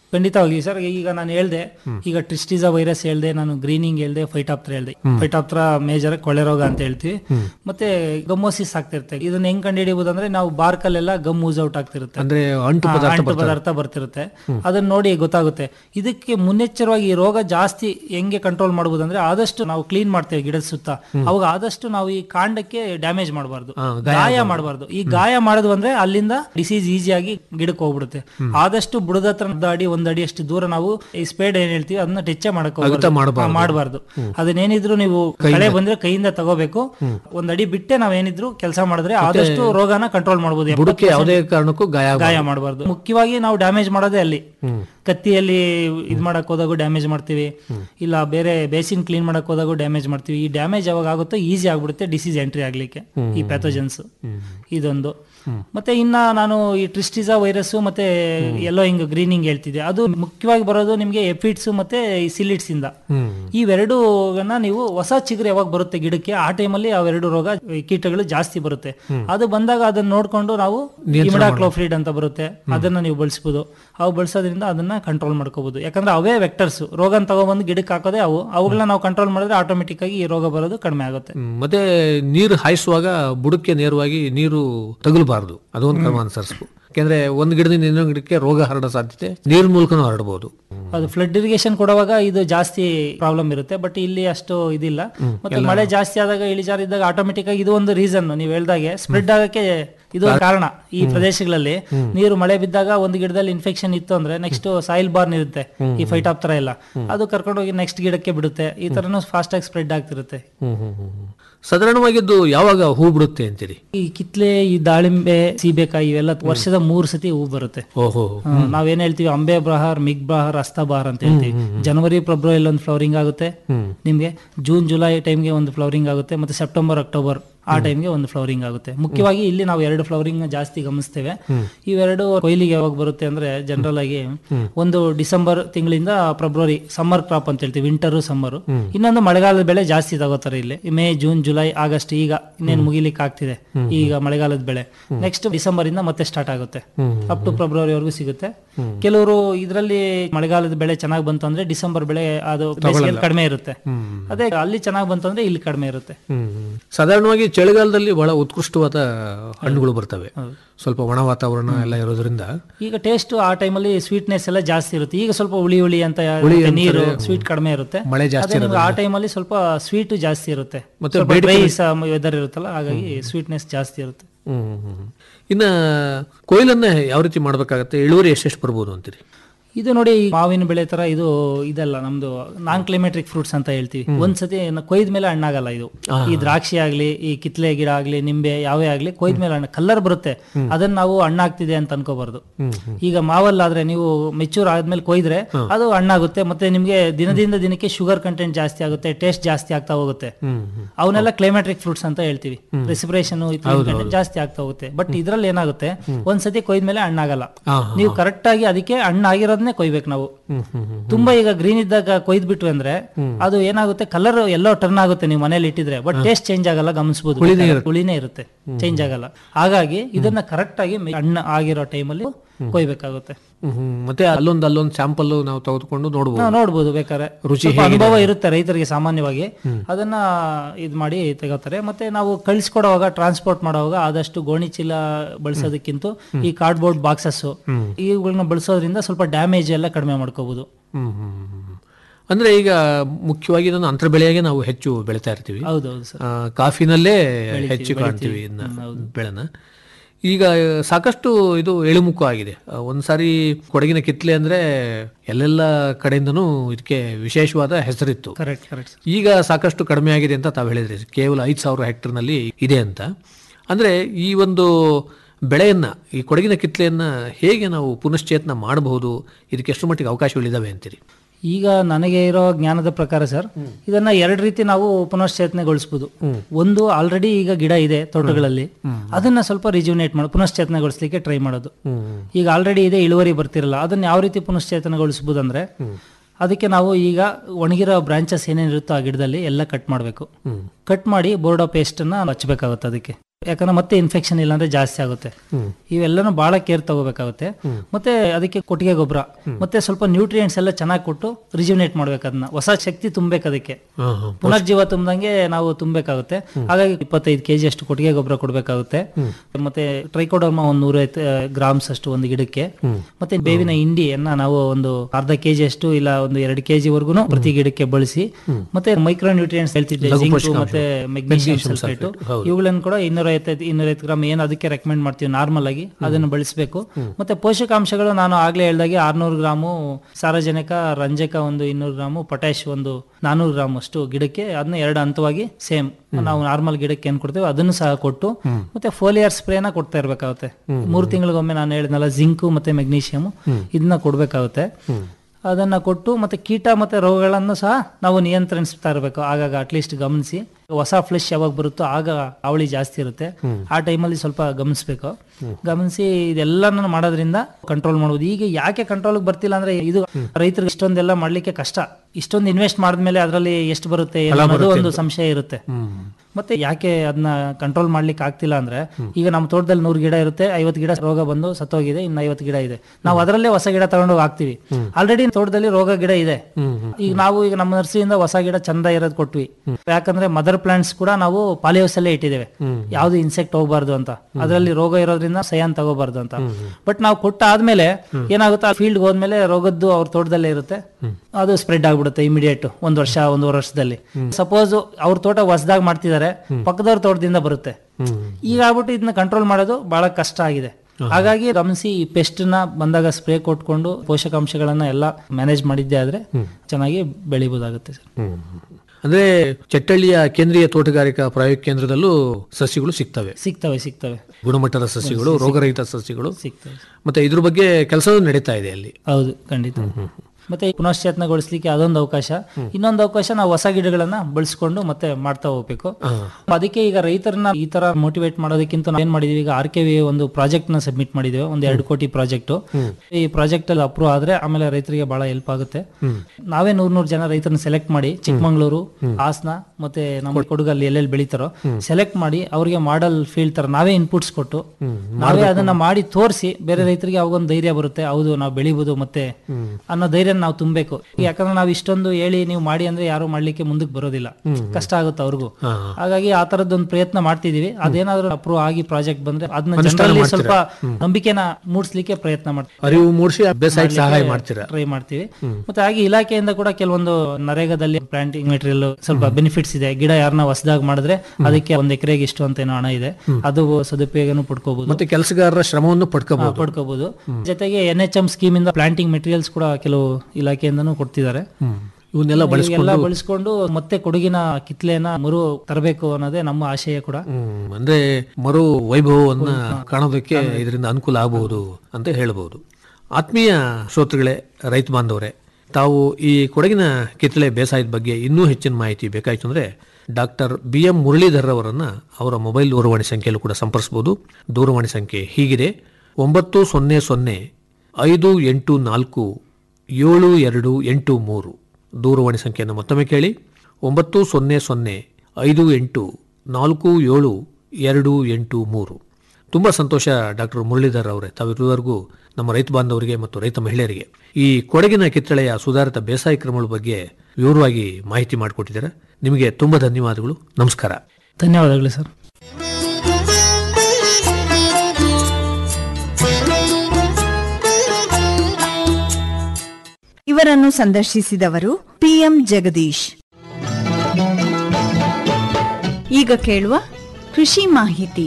ಖಂಡಿತವಾಗಿ ಸರ್ ಈಗ ನಾನು ಹೇಳ್ದೆ ಈಗ ಟ್ರಿಸ್ಟಿಸಾ ವೈರಸ್ ಹೇಳ್ದೆ ನಾನು ಗ್ರೀನಿಂಗ್ ಹೇಳ್ದೆ ಫೈಟಾಪ್ತ್ರ ಹೇಳ್ದೆ ಫೈಟಾಪ್ತ್ರ ಮೇಜರ್ ಕೊಳೆ ರೋಗ ಅಂತ ಹೇಳ್ತೀವಿ ಮತ್ತೆ ಗಮ್ಮೋಸಿಸ್ ಆಗ್ತಿರುತ್ತೆ ಇದನ್ನ ಹೆಂಗ್ ಕಂಡುಹಿಡಿಯಬಹುದು ಅಂದ್ರೆ ನಾವು ಬಾರ್ಕಲ್ಲೆಲ್ಲ ಗಮ್ ಯೂಸ್ ಔಟ್ ಆಗ್ತಿರುತ್ತೆ ಅಂದ್ರೆ ಅಂಟು ಹಾ, ಪದಾರ್ಥ ಅಂಟು ಪದಾರ್ಥ ಬರ್ತಿರುತ್ತೆ ಅದನ್ನ ನೋಡಿ ಗೊತ್ತಾಗುತ್ತೆ ಇದಕ್ಕೆ ಮುನ್ನೆಚ್ಚರವಾಗಿ ಈ ರೋಗ ಜಾಸ್ತಿ ಹೆಂಗೆ ಕಂಟ್ರೋಲ್ ಮಾಡಬಹುದು ಅಂದ್ರೆ ಆದಷ್ಟು ನಾವು ಕ್ಲೀನ್ ಮಾಡ್ತೇವೆ ಗಿಡದ ಸುತ್ತ ಅವಾಗ ಆದಷ್ಟು ನಾವು ಈ ಕಾಂಡಕ್ಕೆ ಡ್ಯಾಮೇಜ್ ಮಾಡಬಾರ್ದು ಗಾಯ ಮಾಡಬಾರ್ದು ಈ ಗಾಯ ಮಾಡೋದು ಅಂದ್ರೆ ಅಲ್ಲಿಂದ ಡಿಸೀಸ್ ಈಸಿಯಾಗಿ ಗಿಡಕ್ಕೆ ಹೋಗ್ಬಿಡುತ್ತೆ ಆದಷ್ಟು ಬುಡದ ಹತ್ರ ಒಂದು ಅಡಿ ಒಂದ್ ಅಡಿ ಅಷ್ಟು ದೂರ ನಾವು ಈ ಸ್ಪೇಡ್ ಏನ್ ಹೇಳ್ತೀವಿ ಅದನ್ನ ಟೆಚ್ಚೆ ಮಾಡಕ್ ಮಾಡ್ಬಾರ್ದು. ಮಾಡಬಾರ್ದು ಅದನ್ನೇನಿದ್ರು ನೀವು ಕಳೆ ಬಂದ್ರೆ ಕೈಯಿಂದ ತಗೋಬೇಕು ಒಂದ್ ಅಡಿ ಬಿಟ್ಟೆ ನಾವೇನಿದ್ರು ಕೆಲಸ ಮಾಡಿದ್ರೆ ಆದಷ್ಟು ರೋಗನ ಕಂಟ್ರೋಲ್ ಮಾಡಬಹುದು ಬುಡಕ್ಕೆ ಯಾವುದೇ ಕಾರಣಕ್ಕೂ ಗಾಯ ಗಾಯ ಮಾಡಬಾರ್ದು ಮುಖ್ಯವಾಗಿ ನಾವು ಡ್ಯಾಮೇಜ್ ಮಾಡೋದೇ ಅಲ್ಲಿ ಕತ್ತಿಯಲ್ಲಿ ಇದ್ ಮಾಡಕ್ ಹೋದಾಗೂ ಡ್ಯಾಮೇಜ್ ಮಾಡ್ತೀವಿ ಇಲ್ಲ ಬೇರೆ ಬೇಸಿನ್ ಕ್ಲೀನ್ ಮಾಡಕ್ ಹೋದಾಗೂ ಡ್ಯಾಮೇಜ್ ಮಾಡ್ತೀವಿ ಈ ಡ್ಯಾಮೇಜ್ ಯಾವಾಗ ಆಗುತ್ತೋ ಈಸಿ ಆಗ್ಬಿಡುತ್ತೆ ಡಿಸೀಸ್ ಎಂಟ್ರಿ ಆಗ್ಲಿಕ್ಕೆ ಈ ಪ್ಯಾಥೋಜನ್ಸ್ ಇದೊಂದು ಮತ್ತೆ ಇನ್ನ ನಾನು ಈ ಟ್ರಿಸ್ಟಿಸಾ ವೈರಸ್ ಮತ್ತೆ ಎಲ್ಲೋ ಹಿಂಗ್ ಗ್ರೀನಿಂಗ್ ಹೇಳ್ತಿದ್ದೆ ಅದು ಮುಖ್ಯವಾಗಿ ಬರೋದು ನಿಮ್ಗೆ ಎಫಿಡ್ಸ್ ಮತ್ತೆ ಈ ಸಿಲಿಟ್ಸ್ ಇಂದ ಇವೆರಡೂನ ನೀವು ಹೊಸ ಚಿಗುರು ಯಾವಾಗ ಬರುತ್ತೆ ಗಿಡಕ್ಕೆ ಆ ಟೈಮಲ್ಲಿ ಅವೆರಡು ರೋಗ ಈ ಕೀಟಗಳು ಜಾಸ್ತಿ ಬರುತ್ತೆ ಅದು ಬಂದಾಗ ಅದನ್ನ ನೋಡ್ಕೊಂಡು ನಾವು ಇಮಿಡಾಕ್ಲೋಫ್ರಿಡ್ ಅಂತ ಬರುತ್ತೆ ಅದನ್ನ ನೀವು ಬಳಸಬಹುದು ಅವು ಬಳಸೋದ್ರಿಂದ ಅದನ್ನ ಕಂಟ್ರೋಲ್ ಮಾಡ್ಕೋಬಹುದು ಯಾಕಂದ್ರೆ ಅವೇ ವೆಕ್ಟರ್ಸ್ ರೋಗನ ತಗೊಬಂದು ಗಿಡಕ್ಕೆ ಹಾಕೋದೇ ಅವು ಅವುಗಳನ್ನ ನಾವು ಕಂಟ್ರೋಲ್ ಮಾಡಿದ್ರೆ ಆಟೋಮೆಟಿಕ್ ಆಗಿ ಈ ರೋಗ ಬರೋದು ಕಡಿಮೆ ಆಗುತ್ತೆ ಹ್ಮ್. ಮತ್ತೆ ನೀರು ಹಾಯಿಸುವಾಗ ಬುಡಕ್ಕೆ ನೇರವಾಗಿ ನೀರು ತಗಲಬಾರದು ಅದೊಂದು ಕ್ರಮ ಅನುಸರಿಸಬೇಕು ಯಾಕೆಂದ್ರೆ ಒಂದು ಗಿಡದಿಂದ ಇನ್ನೊಂದು ಗಿಡಕ್ಕೆ ರೋಗ ಹರಡೋ ಸಾಧ್ಯತೆ ನೀರಿನ ಮೂಲಕನೂ ಹರಡಬಹುದು ಅದು ಫ್ಲಡ್ ಇರಿಗೇಷನ್ ಕೊಡುವಾಗ ಇದು ಜಾಸ್ತಿ ಪ್ರಾಬ್ಲಮ್ ಇರುತ್ತೆ ಬಟ್ ಇಲ್ಲಿ ಅಷ್ಟು ಇದಿಲ್ಲ ಮತ್ತೆ ಮಳೆ ಜಾಸ್ತಿ ಆದಾಗ ಇಳಿಜಾರು ಇದ್ದಾಗ ಆಟೋಮೆಟಿಕ್ ಆಗಿ ಇದು ಒಂದು ರೀಸನ್ ನೀವು ಹೇಳ್ದಾಗೆ ಸ್ಪ್ರೆಡ್ ಆಗಕ್ಕೆ ಇದು ಒಂದು ಕಾರಣ ಈ ಪ್ರದೇಶಗಳಲ್ಲಿ ನೀರು ಮಳೆ ಬಿದ್ದಾಗ ಒಂದು ಗಿಡದಲ್ಲಿ ಇನ್ಫೆಕ್ಷನ್ ಇತ್ತು ಅಂದ್ರೆ ನೆಕ್ಸ್ಟ್ ಸಾಯಿಲ್ ಬಾರ್ನ್ ಇರುತ್ತೆ ಈ ಫೈಟ್ ತರ ಎಲ್ಲ ಅದು ಕರ್ಕೊಂಡು ಹೋಗಿ ನೆಕ್ಸ್ಟ್ ಗಿಡಕ್ಕೆ ಬಿಡುತ್ತೆ ಈ ತರನು ಫಾಸ್ಟ್ ಆಗಿ ಸ್ಪ್ರೆಡ್ ಆಗ್ತಿರುತ್ತೆ ಸಾಧಾರಣವಾಗಿದ್ದು ಯಾವಾಗ ಹೂ ಬಿಡುತ್ತೆ ಅಂತೀರಿ ಈ ಕಿತ್ಲೆ ಈ ದಾಳಿಂಬೆ ಸೀಬೆಕಾಯಿ ಇವೆಲ್ಲ ವರ್ಷದ ಮೂರು ಸತಿ ಹೂ ಬರುತ್ತೆ ಓಹೋ ಆ, ನಾವೇನ್ ಹೇಳ್ತೀವಿ ಅಂಬೆ ಬಹಾರ್ ಮಿಗ್ ಬಹಾರ್ ಅಸ್ತಾ ಬಹಾರ್ ಅಂತ ಹೇಳ್ತೀವಿ ಜನವರಿ ಫೆಬ್ರವರಿ ಒಂದು ಫ್ಲವರಿಂಗ್ ಆಗುತ್ತೆ ನಿಮ್ಗೆ ಜೂನ್ ಜುಲೈ ಟೈಮ್ಗೆ ಒಂದು ಫ್ಲವರಿಂಗ್ ಆಗುತ್ತೆ ಮತ್ತೆ ಸೆಪ್ಟೆಂಬರ್ ಅಕ್ಟೋಬರ್ ಆ ಟೈಮ್ಗೆ ಒಂದು ಫ್ಲವರಿಂಗ್ ಆಗುತ್ತೆ ಮುಖ್ಯವಾಗಿ ಇಲ್ಲಿ ನಾವು ಎರಡು ಫ್ಲವರಿಂಗ್ ಜಾಸ್ತಿ ಗಮನಿಸ್ತೇವೆ ಇವೆರಡು ಕೊಯ್ಲಿಗೆ ಯಾವಾಗ ಬರುತ್ತೆ ಅಂದ್ರೆ ಜನರಲ್ ಆಗಿ ಒಂದು ಡಿಸೆಂಬರ್ ತಿಂಗಳಿಂದ ಫೆಬ್ರವರಿ ಸಮ್ಮರ್ ಕ್ರಾಪ್ ಅಂತ ಹೇಳ್ತೀವಿ ವಿಂಟರ್ ಸಮ್ಮರ್ ಇನ್ನೊಂದು ಮಳೆಗಾಲದ ಬೆಳೆ ಜಾಸ್ತಿ ತಗೋತಾರೆ ಇಲ್ಲಿ ಮೇ ಜೂನ್ ಜುಲೈ ಆಗಸ್ಟ್ ಈಗ ಇನ್ನೇನು ಮುಗಿಲಿಕ್ಕೆ ಆಗ್ತಿದೆ ಈಗ ಮಳೆಗಾಲದ ಬೆಳೆ ನೆಕ್ಸ್ಟ್ ಡಿಸೆಂಬರ್ ಇಂದ ಮತ್ತೆ ಸ್ಟಾರ್ಟ್ ಆಗುತ್ತೆ ಅಪ್ ಟು ಫೆಬ್ರವರಿ ವರೆಗೂ ಸಿಗುತ್ತೆ ಕೆಲವರು ಇದರಲ್ಲಿ ಮಳೆಗಾಲದ ಬೆಳೆ ಚೆನ್ನಾಗಿ ಬಂತು ಅಂದ್ರೆ ಡಿಸೆಂಬರ್ ಬೆಳೆ ಅದು ಬೇಸಿಗೆಯಲ್ಲಿ ಕಡಿಮೆ ಇರುತ್ತೆ ಅದೇ ಅಲ್ಲಿ ಚೆನ್ನಾಗಿ ಬಂತು ಅಂದ್ರೆ ಇಲ್ಲಿ ಕಡಿಮೆ ಇರುತ್ತೆ ಸಾಧಾರಣವಾಗಿ ಚಳಿಗಾಲದಲ್ಲಿ ಬಹಳ ಉತ್ಕೃಷ್ಟವಾದ ಹಣ್ಣುಗಳು ಬರ್ತವೆ ಸ್ವಲ್ಪ ಒಣ ವಾತಾವರಣ ಎಲ್ಲ ಇರೋದ್ರಿಂದ ಈಗ ಟೇಸ್ಟ್ ಆ ಟೈಮಲ್ಲಿ ಸ್ವೀಟ್ನೆಸ್ ಎಲ್ಲ ಜಾಸ್ತಿ ಇರುತ್ತೆ ಈಗ ಸ್ವಲ್ಪ ಹುಳಿ ಹುಳಿ ಅಂತ ಇರುತ್ತೆ, ನೀರು ಸ್ವೀಟ್ ಕಡಿಮೆ ಇರುತ್ತೆ ಮಳೆ ಜಾಸ್ತಿ ಅದೇ ನಿಮ್ಗೆ ಆ ಟೈಮಲ್ಲಿ ಸ್ವಲ್ಪ ಸ್ವೀಟ್ ಜಾಸ್ತಿ ಇರುತ್ತೆ ಮತ್ತೆ ಡ್ರೈ ವೆದರ್ ಇರುತ್ತಲ್ಲ ಹಾಗಾಗಿ ಸ್ವೀಟ್ನೆಸ್ ಜಾಸ್ತಿ ಇರುತ್ತೆ ಹ್ಮ್ ಹ್ಮ್, ಹ್ಮ್. ಇನ್ನ ಕೊಯ್ಲನ್ನ ಯಾವ ರೀತಿ ಮಾಡ್ಬೇಕಾಗತ್ತೆ ಇಳುವರಿ ಎಷ್ಟೆಷ್ಟು ಬರ್ಬೋದು ಅಂತೀರಿ ಇದು ನೋಡಿ ಈ ಮಾವಿನ ಬೆಳೆ ತರ ಇದು ಇದಲ್ಲ ನಮ್ದು ನಾನ್ ಕ್ಲೈಮೆಟ್ರಿಕ್ ಫ್ರೂಟ್ಸ್ ಅಂತ ಹೇಳ್ತೀವಿ ಒಂದ್ಸತಿ ಕೊಯ್ದ ಮೇಲೆ ಹಣ್ಣಾಗಲ್ಲ ಇದು ಈ ದ್ರಾಕ್ಷಿ ಆಗ್ಲಿ ಈ ಕಿತ್ಲೆ ಗಿಡ ಆಗ್ಲಿ ನಿಂಬೆ ಯಾವೇ ಆಗ್ಲಿ ಕೊಯ್ದ ಮೇಲೆ ಹಣ್ಣು ಕಲರ್ ಬರುತ್ತೆ ಅದನ್ನ ನಾವು ಹಣ್ಣಾಗ್ತಿದೆ ಅಂತ ಅನ್ಕೋಬಾರ್ದು ಈಗ ಮಾವಲ್ಲಾದ್ರೆ ನೀವು ಮೆಚೂರ್ ಆದ್ಮೇಲೆ ಕೊಯ್ದ್ರೆ ಅದು ಹಣ್ಣಾಗುತ್ತೆ ಮತ್ತೆ ನಿಮ್ಗೆ ದಿನದಿಂದ ದಿನಕ್ಕೆ ಶುಗರ್ ಕಂಟೆಂಟ್ ಜಾಸ್ತಿ ಆಗುತ್ತೆ ಟೇಸ್ಟ್ ಜಾಸ್ತಿ ಆಗ್ತಾ ಹೋಗುತ್ತೆ ಅವನ್ನೆಲ್ಲ ಕ್ಲೈಮೆಟ್ರಿಕ್ ಫ್ರೂಟ್ಸ್ ಅಂತ ಹೇಳ್ತೀವಿ ರೆಸಿಪ್ರೇಷನ್ ಜಾಸ್ತಿ ಆಗ್ತಾ ಹೋಗುತ್ತೆ ಬಟ್ ಇದ್ರಲ್ಲಿ ಏನಾಗುತ್ತೆ ಒಂದ್ಸತಿ ಕೊಯ್ದ್ಮೇಲೆ ಹಣ್ಣಾಗಲ್ಲ ನೀವು ಕರೆಕ್ಟ್ ಆಗಿ ಅದಕ್ಕೆ ಹಣ್ಣಾಗಿರೋದನ್ನೇ ಕೊಯ್ಬೇಕು ನಾವು ತುಂಬಾ ಈಗ ಗ್ರೀನ್ ಇದ್ದಾಗ ಕೊಯ್ದ್ ಬಿಟ್ವಿ ಅಂದ್ರೆ ಅದು ಏನಾಗುತ್ತೆ ಕಲರ್ ಎಲ್ಲೋ ಟರ್ನ್ ಆಗುತ್ತೆ ನೀವು ಮನೇಲಿ ಇಟ್ಟಿದ್ರೆ ಬಟ್ ಟೇಸ್ಟ್ ಚೇಂಜ್ ಆಗಲ್ಲ ಗಮನಿಸಬಹುದು ಹುಳಿನೇ ಇರುತ್ತೆ ಚೇಂಜ್ ಆಗಲ್ಲ ಹಾಗಾಗಿ ಇದನ್ನ ಕರೆಕ್ಟ್ ಆಗಿ ಮೆ- ಹಣ್ಣು ಆಗಿರೋ ಟೈಮಲ್ಲಿ ಕೊಯ್ಬೇಕಾಗುತ್ತೆ ಹ್ಮ್, ಹ್ಮ್. ಮತ್ತೆ ಅಲ್ಲೊಂದು ಅಲ್ಲೊಂದು ಸ್ಯಾಂಪಲ್ ನಾವು ತೆಗೆದುಕೊಂಡು ನೋಡ್ಬೋದು ನಾವು ನೋಡ್ಬೋದು ಬೇಕಾದ್ರೆ ರುಚಿ ಸ್ವಲ್ಪ ಅನುಭವ ಇರುತ್ತೆ ರೈತರಿಗೆ ಸಾಮಾನ್ಯವಾಗಿ ಅದನ್ನ ಇದ್ ಮಾಡಿ ತೆಗೋತಾರೆ ಮತ್ತೆ ನಾವು ಕಳಿಸ್ಕೊಡುವಾಗ ಟ್ರಾನ್ಸ್ಪೋರ್ಟ್ ಮಾಡುವಾಗ ಆದಷ್ಟು ಗೋಣಿ ಚೀಲ ಬಳಸೋದಕ್ಕಿಂತ ಈ ಕಾರ್ಡ್ಬೋರ್ಡ್ ಬಾಕ್ಸಸ್ ಇವುಗಳನ್ನ ಬಳಸೋದ್ರಿಂದ ಸ್ವಲ್ಪ ಡ್ಯಾಮೇಜ್ ಎಲ್ಲ ಕಡಿಮೆ ಮಾಡ್ಕೋಬಹುದು ಹ್ಮ್ ಹ್ಮ್, ಹ್ಮ್, ಹ್ಮ್. ಅಂದ್ರೆ ಈಗ ಮುಖ್ಯವಾಗಿ ಇದನ್ನು ಅಂತರ ಬೆಳೆಯಾಗೆ ನಾವು ಹೆಚ್ಚು ಬೆಳಿತಾ ಇರ್ತೀವಿ ಹೌದೌದು ಸರ್ ಆ, ಕಾಫಿನಲ್ಲೇ ಹೆಚ್ಚು ಕಾಣ್ತೀವಿ ಇನ್ನ ಬೆಳೆನ ಈಗ ಸಾಕಷ್ಟು ಇದು ಇಳಿಮುಖ ಆಗಿದೆ ಆ, ಒಂದ್ಸಾರಿ ಕೊಡಗಿನ ಕಿತ್ಲೆ ಅಂದ್ರೆ ಎಲ್ಲೆಲ್ಲ ಕಡೆಯಿಂದನೂ ಇದಕ್ಕೆ ವಿಶೇಷವಾದ ಹೆಸರಿತ್ತು ಕರೆಕ್ಟ್ ಕರೆಕ್ಟ್ ಈಗ ಸಾಕಷ್ಟು ಕಡಿಮೆ ಆಗಿದೆ ಅಂತ ತಾವು ಹೇಳಿದ್ರಿ ಕೇವಲ ಐದು ಸಾವಿರ ಹೆಕ್ಟರ್ನಲ್ಲಿ ಇದೆ ಅಂತ ಅಂದ್ರೆ ಈ ಒಂದು ಬೆಳೆಯನ್ನ ಈ ಕೊಡಗಿನ ಕಿತ್ಲೆಯನ್ನ ಹೇಗೆ ನಾವು ಪುನಶ್ಚೇತನ ಮಾಡಬಹುದು ಇದಕ್ಕೆ ಎಷ್ಟು ಮಟ್ಟಿಗೆ ಅವಕಾಶಗಳಿದಾವೆ ಅಂತೀರಿ ಈಗ ನನಗೆ ಇರೋ ಜ್ಞಾನದ ಪ್ರಕಾರ ಸರ್ ಇದನ್ನ ಎರಡು ರೀತಿ ನಾವು ಪುನಶ್ಚೇತನಗೊಳಿಸಬಹುದು ಒಂದು ಆಲ್ರೆಡಿ ಈಗ ಗಿಡ ಇದೆ ತೋಟಗಳಲ್ಲಿ ಅದನ್ನ ಸ್ವಲ್ಪ ರಿಜ್ಯೂನೇಟ್ ಮಾಡಿ ಪುನಶ್ಚೇತನಗೊಳಿಸ್ಲಿಕ್ಕೆ ಟ್ರೈ ಮಾಡೋದು ಈಗ ಆಲ್ರೆಡಿ ಇದೆ ಇಳುವರಿ ಬರ್ತಿರಲ್ಲ ಅದನ್ನ ಯಾವ ರೀತಿ ಪುನಶ್ಚೇತನಗೊಳಿಸಬಹುದು ಅಂದ್ರೆ ಅದಕ್ಕೆ ನಾವು ಈಗ ಒಣಗಿರೋ ಬ್ರಾಂಚಸ್ ಏನೇನಿರುತ್ತೋ ಆ ಗಿಡದಲ್ಲಿ ಎಲ್ಲ ಕಟ್ ಮಾಡಬೇಕು ಕಟ್ ಮಾಡಿ ಬೋರ್ಡೋ ಪೇಸ್ಟ್ ಅನ್ನ ಹಚ್ಚಬೇಕಾಗುತ್ತೆ ಅದಕ್ಕೆ ಯಾಕಂದ್ರೆ ಮತ್ತೆ ಇನ್ಫೆಕ್ಷನ್ ಇಲ್ಲಾಂದ್ರೆ ಜಾಸ್ತಿ ಆಗುತ್ತೆ ಇವೆಲ್ಲನೂ ಬಹಳ ಕೇರ್ ತಗೋಬೇಕಾಗುತ್ತೆ ಮತ್ತೆ ಅದಕ್ಕೆ ಕೊಟ್ಟಿಗೆ ಗೊಬ್ಬರ ಮತ್ತೆ ಸ್ವಲ್ಪ ನ್ಯೂಟ್ರಿಯೆಂಟ್ಸ್ ಎಲ್ಲ ಚೆನ್ನಾಗಿ ಕೊಟ್ಟು ರಿಜ್ಯುನೇಟ್ ಮಾಡ್ಬೇಕು ಅದನ್ನ ಹೊಸ ಶಕ್ತಿ ತುಂಬಬೇಕು ಅದಕ್ಕೆ ಹಾ, ಹಾ. ಪುನರ್ಜೀವ ತುಂಬ್ದಂಗೆ ನಾವು ತುಂಬಬೇಕಾಗುತ್ತೆ ಹಾಗಾಗಿ ಇಪ್ಪತ್ತೈದು ಕೆಜಿ ಅಷ್ಟು ಕೊಟ್ಟಿಗೆ ಗೊಬ್ಬರ ಕೊಡಬೇಕಾಗುತ್ತೆ ಮತ್ತೆ ಟ್ರೈಕೋಡರ್ಮಾ ಒಂದು ನೂರೈವತ್ತು ಗ್ರಾಮ್ಸ್ ಅಷ್ಟು ಒಂದು ಗಿಡಕ್ಕೆ ಮತ್ತೆ ಬೇವಿನ ಹಿಂಡಿಯನ್ನ ನಾವು ಒಂದು ಅರ್ಧ ಕೆಜಿ ಅಷ್ಟು ಇಲ್ಲ ಒಂದು ಎರಡು ಕೆಜಿ ವರ್ಗುನು ಪ್ರತಿ ಗಿಡಕ್ಕೆ ಬಳಸಿ ಮತ್ತೆ ಮೈಕ್ರೋ ನ್ಯೂಟ್ರಿಯೆಂಟ್ಸ್ ಹೇಳ್ತಿದ್ದೆ ಲಘು zinc ಪೋಷಕಾಂಶ. ಮತ್ತೆ ಮೆಗ್ನೀಷಿಯಂ Magnesium ಸಲ್ಫೇಟ್ sulfate, ಹೌದು. ಇವುಗಳನ್ನು ಕೂಡ ಇನ್ನೂರೈವತ್ತೈದು ಇನ್ನೂರೈವತ್ತು ಗ್ರಾಮ್ ಏನು ಅದಕ್ಕೆ ರೆಕಮೆಂಡ್ ಮಾಡ್ತೀವಿ ನಾರ್ಮಲ್ ಆಗಿ ಅದನ್ನು ಬಳಸಬೇಕು ಮತ್ತೆ ಪೋಷಕಾಂಶಗಳು ನಾನು ಆಗ್ಲೇ ಹೇಳ್ದಾಗೆ ಆರ್ನೂರು ಗ್ರಾಮು ಸಾರಜನಕ ರಂಜಕ ಒಂದು ಇನ್ನೂರು ಗ್ರಾಮು ಪೊಟ್ಯಾಶ್ ಒಂದು ನಾನೂರು ಗ್ರಾಮ್ ಅಷ್ಟು ಗಿಡಕ್ಕೆ ಅದನ್ನ ಎರಡು ಹಂತವಾಗಿ ಸೇಮ್ ನಾವು ನಾರ್ಮಲ್ ಗಿಡಕ್ಕೆ ಏನ್ ಕೊಡ್ತೇವೆ ಅದನ್ನು ಸಹ ಕೊಟ್ಟು ಮತ್ತೆ ಫೋಲಿಯರ್ ಸ್ಪ್ರೇನ ಕೊಡ್ತಾ ಇರ್ಬೇಕಾಗುತ್ತೆ ಮೂರು ತಿಂಗಳಿಗೊಮ್ಮೆ ನಾನು ಹೇಳಿದ್ನಲ್ಲ ಜಿಂಕು ಮತ್ತೆ ಮೆಗ್ನೀಷಿಯಂ ಇದನ್ನ ಕೊಡ್ಬೇಕಾಗುತ್ತೆ ಅದನ್ನ ಕೊಟ್ಟು ಮತ್ತೆ ಕೀಟ ಮತ್ತೆ ರೋಗಗಳನ್ನು ಸಹ ನಾವು ನಿಯಂತ್ರಿಸ್ತಾ ಇರಬೇಕು ಆಗಾಗ ಅಟ್ಲೀಸ್ಟ್ ಗಮನಿಸಿ ಹೊಸ ಫ್ಲೆಶ್ ಯಾವಾಗ ಬರುತ್ತೋ ಆಗ ಅವಳಿ ಜಾಸ್ತಿ ಇರುತ್ತೆ ಆ ಟೈಮಲ್ಲಿ ಸ್ವಲ್ಪ ಗಮನಿಸ್ಬೇಕು ಗಮನಿಸಿ ಇದೆಲ್ಲನೂ ಮಾಡೋದ್ರಿಂದ ಕಂಟ್ರೋಲ್ ಮಾಡ್ಬೋದು ಈಗ ಯಾಕೆ ಕಂಟ್ರೋಲ್ ಬರ್ತಿಲ್ಲ ಅಂದ್ರೆ ಇದು ರೈತರಿಗೆ ಇಷ್ಟೊಂದೆಲ್ಲ ಮಾಡ್ಲಿಕ್ಕೆ ಕಷ್ಟ ಇಷ್ಟೊಂದು ಇನ್ವೆಸ್ಟ್ ಮಾಡಿದ್ಮೇಲೆ ಅದರಲ್ಲಿ ಎಷ್ಟು ಬರುತ್ತೆ ಏನು ಅನ್ನೋದು ಒಂದು ಸಂಶಯ ಇರುತ್ತೆ ಮತ್ತೆ ಯಾಕೆ ಅದನ್ನ ಕಂಟ್ರೋಲ್ ಮಾಡ್ಲಿಕ್ಕೆ ಆಗ್ತಿಲ್ಲ ಅಂದ್ರೆ ಈಗ ನಮ್ಮ ತೋಟದಲ್ಲಿ ನೂರು ಗಿಡ ಇರುತ್ತೆ ಐವತ್ತು ಗಿಡ ರೋಗ ಬಂದು ಸತ್ತೋಗಿದೆ ಇನ್ನು ಐವತ್ತು ಗಿಡ ಇದೆ ನಾವು ಅದರಲ್ಲೇ ಹೊಸ ಗಿಡ ತಗೊಂಡೋಗಿ ಹಾಕ್ತಿವಿ ಆಲ್ರೆಡಿ ತೋಟದಲ್ಲಿ ರೋಗ ಗಿಡ ಇದೆ ಈಗ ನಾವು ಈಗ ನಮ್ಮ ನರ್ಸರಿಯಿಂದ ಹೊಸ ಗಿಡ ಚಂದ ಇರೋದು ಕೊಟ್ವಿ ಯಾಕಂದ್ರೆ ಮದರ್ ಪ್ಲಾಂಟ್ಸ್ ಕೂಡ ನಾವು ಪಾಲಿಹೌಸ್ ಅಲ್ಲೇ ಇಟ್ಟಿದ್ದೇವೆ ಯಾವ್ದು ಇನ್ಸೆಕ್ಟ್ ಹೋಗ್ಬಾರ್ದು ಅಂತ ಅದರಲ್ಲಿ ರೋಗ ಇರೋದ್ರಿಂದ ಸಯಾನ್ ತಗೋಬಾರ್ದು ಅಂತ ಬಟ್ ನಾವು ಕೊಟ್ಟ ಆದ್ಮೇಲೆ ಏನಾಗುತ್ತೆ ಆ ಫೀಲ್ಡ್ ಹೋದ್ಮೇಲೆ ರೋಗದ್ದು ಅವ್ರ ತೋಟದಲ್ಲೇ ಇರುತ್ತೆ ಅದು ಸ್ಪ್ರೆಡ್ ಆಗ್ಬಿಡುತ್ತೆ ಇಮಿಡಿಯೇಟ್ ಒಂದ್ ವರ್ಷ ಒಂದೂವರೆ ವರ್ಷದಲ್ಲಿ ಸಪೋಸ್ ಅವ್ರ ತೋಟ ಹೊಸದಾಗಿ ಮಾಡ್ತಿದ್ದಾರೆ ಪಕ್ಕದವ್ರ ತೋಟದಿಂದ ಬರುತ್ತೆ ಈಗ ಆಗ್ಬಿಟ್ಟು ಇದನ್ನ ಕಂಟ್ರೋಲ್ ಮಾಡೋದು ಬಹಳ ಕಷ್ಟ ಆಗಿದೆ ಹಾಗಾಗಿ ಗಮನಿಸಿ ಈ ಪೆಸ್ಟ್ ನ ಬಂದಾಗ ಸ್ಪ್ರೇ ಕೊಟ್ಕೊಂಡು ಪೋಷಕಾಂಶಗಳನ್ನ ಎಲ್ಲ ಮ್ಯಾನೇಜ್ ಮಾಡಿದ್ದೆ ಆದ್ರೆ ಚೆನ್ನಾಗಿ ಬೆಳಿಬೋದಾಗುತ್ತೆ ಸರ್ ಅಂದ್ರೆ ಚಟ್ಟಳ್ಳಿಯ ಕೇಂದ್ರೀಯ ತೋಟಗಾರಿಕಾ ಪ್ರಾಯೋಗಿಕ ಕೇಂದ್ರದಲ್ಲೂ ಸಸಿಗಳು ಸಿಗ್ತವೆ ಸಿಗ್ತವೆ ಸಿಗ್ತವೆ ಗುಣಮಟ್ಟದ ಸಸಿಗಳು ರೋಗರಹಿತ ಸಸಿಗಳು ಸಿಗ್ತವೆ ಮತ್ತೆ ಇದ್ರ ಬಗ್ಗೆ ಕೆಲಸ ನಡೀತಾ ಇದೆ ಅಲ್ಲಿ ಹೌದು ಖಂಡಿತ ಮತ್ತೆ ಪುನಶ್ಚೇತನಗೊಳಿಸ್ಲಿಕ್ಕೆ ಅದೊಂದು ಅವಕಾಶ ಇನ್ನೊಂದು ಅವಕಾಶ ನಾವು ಹೊಸ ಗಿಡಗಳನ್ನ ಬಳಸ್ಕೊಂಡು ಮತ್ತೆ ಮಾಡ್ತಾ ಹೋಗ್ಬೇಕು ಅದಕ್ಕೆ ಈಗ ರೈತರನ್ನ ಈ ತರ ಮೋಟಿವೇಟ್ ಮಾಡೋದಕ್ಕಿಂತ ನಾವು ಏನ್ ಮಾಡಿದೀವಿ ಈಗ ಆರ್ ಕೆ ವಿ ಒಂದು ಪ್ರಾಜೆಕ್ಟ್ ನ ಸಬ್ಮಿಟ್ ಮಾಡಿದ್ದೇವೆ ಒಂದು ಎರಡು ಕೋಟಿ ಪ್ರಾಜೆಕ್ಟ್ ಈ ಪ್ರಾಜೆಕ್ಟ್ ಅಲ್ಲಿ ಅಪ್ರೂವ್ ಆದ್ರೆ ಆಮೇಲೆ ರೈತರಿಗೆ ಬಹಳ ಹೆಲ್ಪ್ ಆಗುತ್ತೆ ನಾವೇ ನೂರ್ ನೂರ್ ಜನ ರೈತರನ್ನ ಸೆಲೆಕ್ಟ್ ಮಾಡಿ ಚಿಕ್ಕಮಂಗ್ಳೂರು ಹಾಸನ ಮತ್ತೆ ನಮ್ಮ ಕೊಡಗಲ್ಲಿ ಎಲ್ಲೆಲ್ಲಿ ಬೆಳಿತಾರೋ ಸೆಲೆಕ್ಟ್ ಮಾಡಿ ಅವ್ರಿಗೆ ಮಾಡಲ್ ಫೀಲ್ಡ್ ತರ ನಾವೇ ಇನ್ಪುಟ್ಸ್ ಕೊಟ್ಟು ನಾವೇ ಅದನ್ನ ಮಾಡಿ ತೋರಿಸಿ ಬೇರೆ ರೈತರಿಗೆ ಅವಾಗೊಂದು ಧೈರ್ಯ ಬರುತ್ತೆ ಹೌದು ನಾವು ಬೆಳಿಬಹುದು ಮತ್ತೆ ಅನ್ನೋ ಧೈರ್ಯ ನಾವು ತುಂಬಬೇಕು ಯಾಕಂದ್ರೆ ನಾವು ಇಷ್ಟೊಂದು ಹೇಳಿ ನೀವು ಮಾಡಿ ಅಂದ್ರೆ ಯಾರು ಮಾಡ್ಲಿಕ್ಕೆ ಮುಂದಕ್ಕೆ ಬರೋದಿಲ್ಲ ಕಷ್ಟ ಆಗುತ್ತೆ ಅವ್ರಿಗೂ ಹಾಗಾಗಿ ಆ ತರದೊಂದು ಪ್ರಯತ್ನ ಮಾಡ್ತಿದೀವಿ ಅದೇನಾದ್ರೂ ಅಪ್ರೂವ್ ಆಗಿ ಪ್ರಾಜೆಕ್ಟ್ ಬಂದ್ರೆ ಅದನ್ನ ಜನರಲ್ಲಿ ಸ್ವಲ್ಪ ನಂಬಿಕೆನ ಮೂಡಿಸ್ಲಿಕ್ಕೆ ಪ್ರಯತ್ನ ಮಾಡ್ತೀವಿ ಅರಿವು ಮೂಡಿಸಿ ಬೇಸಾಯಕ್ಕೆ ಸಹಾಯ ಮಾಡ್ತೀರಾ ಟ್ರೈ ಮಾಡ್ತೀವಿ ಮತ್ತೆ ಹಾಗೆ ಇಲಾಖೆಯಿಂದ ಕೂಡ ಕೆಲವೊಂದು ನರೇಗಾದಲ್ಲಿ ಪ್ಲಾಂಟಿಂಗ್ ಮೆಟೀರಿಯಲ್ ಸ್ವಲ್ಪ ಬೆನಿಫಿಟ್ಸ್ ಇದೆ ಗಿಡ ಯಾರನ್ನ ಹೊಸದಾಗಿ ಮಾಡಿದ್ರೆ ಅದಕ್ಕೆ ಒಂದ್ ಎಕರೆಗೆ ಇಷ್ಟು ಅಂತ ಏನೋ ಹಣ ಇದೆ ಅದು ಸದುಪಯೋಗನೂ ಪಡ್ಕೋಬಹುದು ಮತ್ತೆ ಕೆಲಸಗಾರರ ಶ್ರಮವನ್ನು ಪಡ್ಕೋಬಹುದು ಪಡ್ಕೋಬಹುದು ಜೊತೆಗೆ ಎನ್ ಎಚ್ ಎಂ ಸ್ಕೀಮ್ ಇಂದ ಪ್ಲಾಂಟಿಂಗ್ ಮೆಟೀರಿಯಲ್ಸ್ ಕೂಡ ಕೆಲವು ಇಲಾಖೆಯಿಂದನೂ ಕೊಡ್ತಿದ್ದಾರೆ ಇವನ್ನೆಲ್ಲ ಎಲ್ಲ ಬಳಸ್ಕೊಂಡು ಮತ್ತೆ ಕೊಡಗಿನ ಕಿತ್ಲೆನ ಮರು ತರಬೇಕು ಅನ್ನೋದೇ ನಮ್ಮ ಆಶಯ ಕೂಡ ಹ್ಮ್, ಅಂದ್ರೆ ಮರು ವೈಭವವನ್ನ ಕಾಣೋದಕ್ಕೆ ಇದರಿಂದ ಅನುಕೂಲ ಆಗಬಹುದು ಅಂತ ಹೇಳಬಹುದು ಆತ್ಮೀಯ ಶ್ರೋತೃಗಳೇ ರೈತ ಬಾಂಧವರೇ ತಾವು ಈ ಕೊಡಗಿನ ಕಿತ್ತಳೆ ಬೇಸಾಯದ ಬಗ್ಗೆ ಇನ್ನೂ ಹೆಚ್ಚಿನ ಮಾಹಿತಿ ಬೇಕಾಯಿತು ಅಂದ್ರೆ ಡಾಕ್ಟರ್ ಬಿ ಎಂ ಮುರಳೀಧರ್ ಅವರನ್ನ ಅವರ ಮೊಬೈಲ್ ದೂರವಾಣಿ ಸಂಖ್ಯೆಯಲ್ಲೂ ಕೂಡ ಸಂಪರ್ಸಬಹುದು ದೂರವಾಣಿ ಸಂಖ್ಯೆ ಹೀಗಿದೆ ಒಂಬತ್ತು ಸೊನ್ನೆ ಸೊನ್ನೆ ಐದು ಎಂಟು ನಾಲ್ಕು ಏಳು ಎರಡು ಎಂಟು ಮೂರು ದೂರವಾಣಿ ಸಂಖ್ಯೆಯನ್ನು ಮತ್ತೊಮ್ಮೆ ಕೇಳಿ ಒಂಬತ್ತು ಸೊನ್ನೆ ಸೊನ್ನೆ ಐದು ಎಂಟು ನಾಲ್ಕು ಏಳು ಎರಡು ಎಂಟು ಮೂರು ತುಂಬ ಸಂತೋಷ ಡಾಕ್ಟರ್ ಮುರಳೀಧರ್ ಅವರೇ ತಾವಿರುವವರೆಗೂ ನಮ್ಮ ರೈತ ಬಾಂಧವರಿಗೆ ಮತ್ತು ರೈತ ಮಹಿಳೆಯರಿಗೆ ಈ ಕೊಡಗಿನ ಕಿತ್ತಳೆಯ ಸುಧಾರಿತ ಬೇಸಾಯ ಕ್ರಮಗಳ ಬಗ್ಗೆ ವಿವರವಾಗಿ ಮಾಹಿತಿ ಮಾಡಿಕೊಟ್ಟಿದ್ದಾರೆ ನಿಮಗೆ ತುಂಬ ಧನ್ಯವಾದಗಳು ನಮಸ್ಕಾರ ಧನ್ಯವಾದಗಳು ಸರ್ ಇವರನ್ನು ಸಂದರ್ಶಿಸಿದವರು ಪಿಎಂ ಜಗದೀಶ್ ಈಗ ಕೇಳುವ ಕೃಷಿ ಮಾಹಿತಿ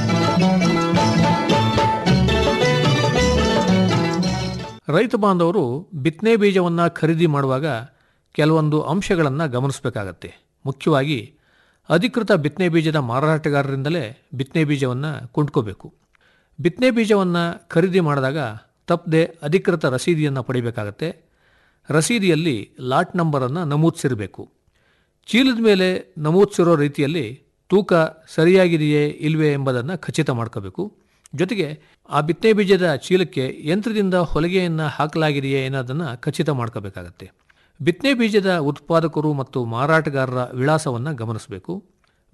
ರೈತ ಬಾಂಧವರು ಬಿತ್ತನೆ ಬೀಜವನ್ನು ಖರೀದಿ ಮಾಡುವಾಗ ಕೆಲವೊಂದು ಅಂಶಗಳನ್ನು ಗಮನಿಸಬೇಕಾಗತ್ತೆ ಮುಖ್ಯವಾಗಿ ಅಧಿಕೃತ ಬಿತ್ತನೆ ಬೀಜದ ಮಾರಾಟಗಾರರಿಂದಲೇ ಬಿತ್ತನೆ ಬೀಜವನ್ನು ಕೊಂಡ್ಕೋಬೇಕು ಬಿತ್ತನೆ ಬೀಜವನ್ನು ಖರೀದಿ ಮಾಡಿದಾಗ ತಪ್ಪದೆ ಅಧಿಕೃತ ರಸೀದಿಯನ್ನು ಪಡಿಬೇಕಾಗತ್ತೆ ರಸೀದಿಯಲ್ಲಿ ಲಾಟ್ ನಂಬರನ್ನು ನಮೂದಿಸಿರಬೇಕು ಚೀಲದ ಮೇಲೆ ನಮೂದಿಸಿರೋ ರೀತಿಯಲ್ಲಿ ತೂಕ ಸರಿಯಾಗಿದೆಯೇ ಇಲ್ವೇ ಎಂಬುದನ್ನು ಖಚಿತ ಮಾಡ್ಕೋಬೇಕು ಜೊತೆಗೆ ಆ ಬಿತ್ತನೆ ಬೀಜದ ಚೀಲಕ್ಕೆ ಯಂತ್ರದಿಂದ ಹೊಲಿಗೆಯನ್ನು ಹಾಕಲಾಗಿದೆಯೇ ಅನ್ನೋದನ್ನು ಖಚಿತ ಮಾಡ್ಕೋಬೇಕಾಗತ್ತೆ ಬಿತ್ತನೆ ಬೀಜದ ಉತ್ಪಾದಕರು ಮತ್ತು ಮಾರಾಟಗಾರರ ವಿಳಾಸವನ್ನು ಗಮನಿಸಬೇಕು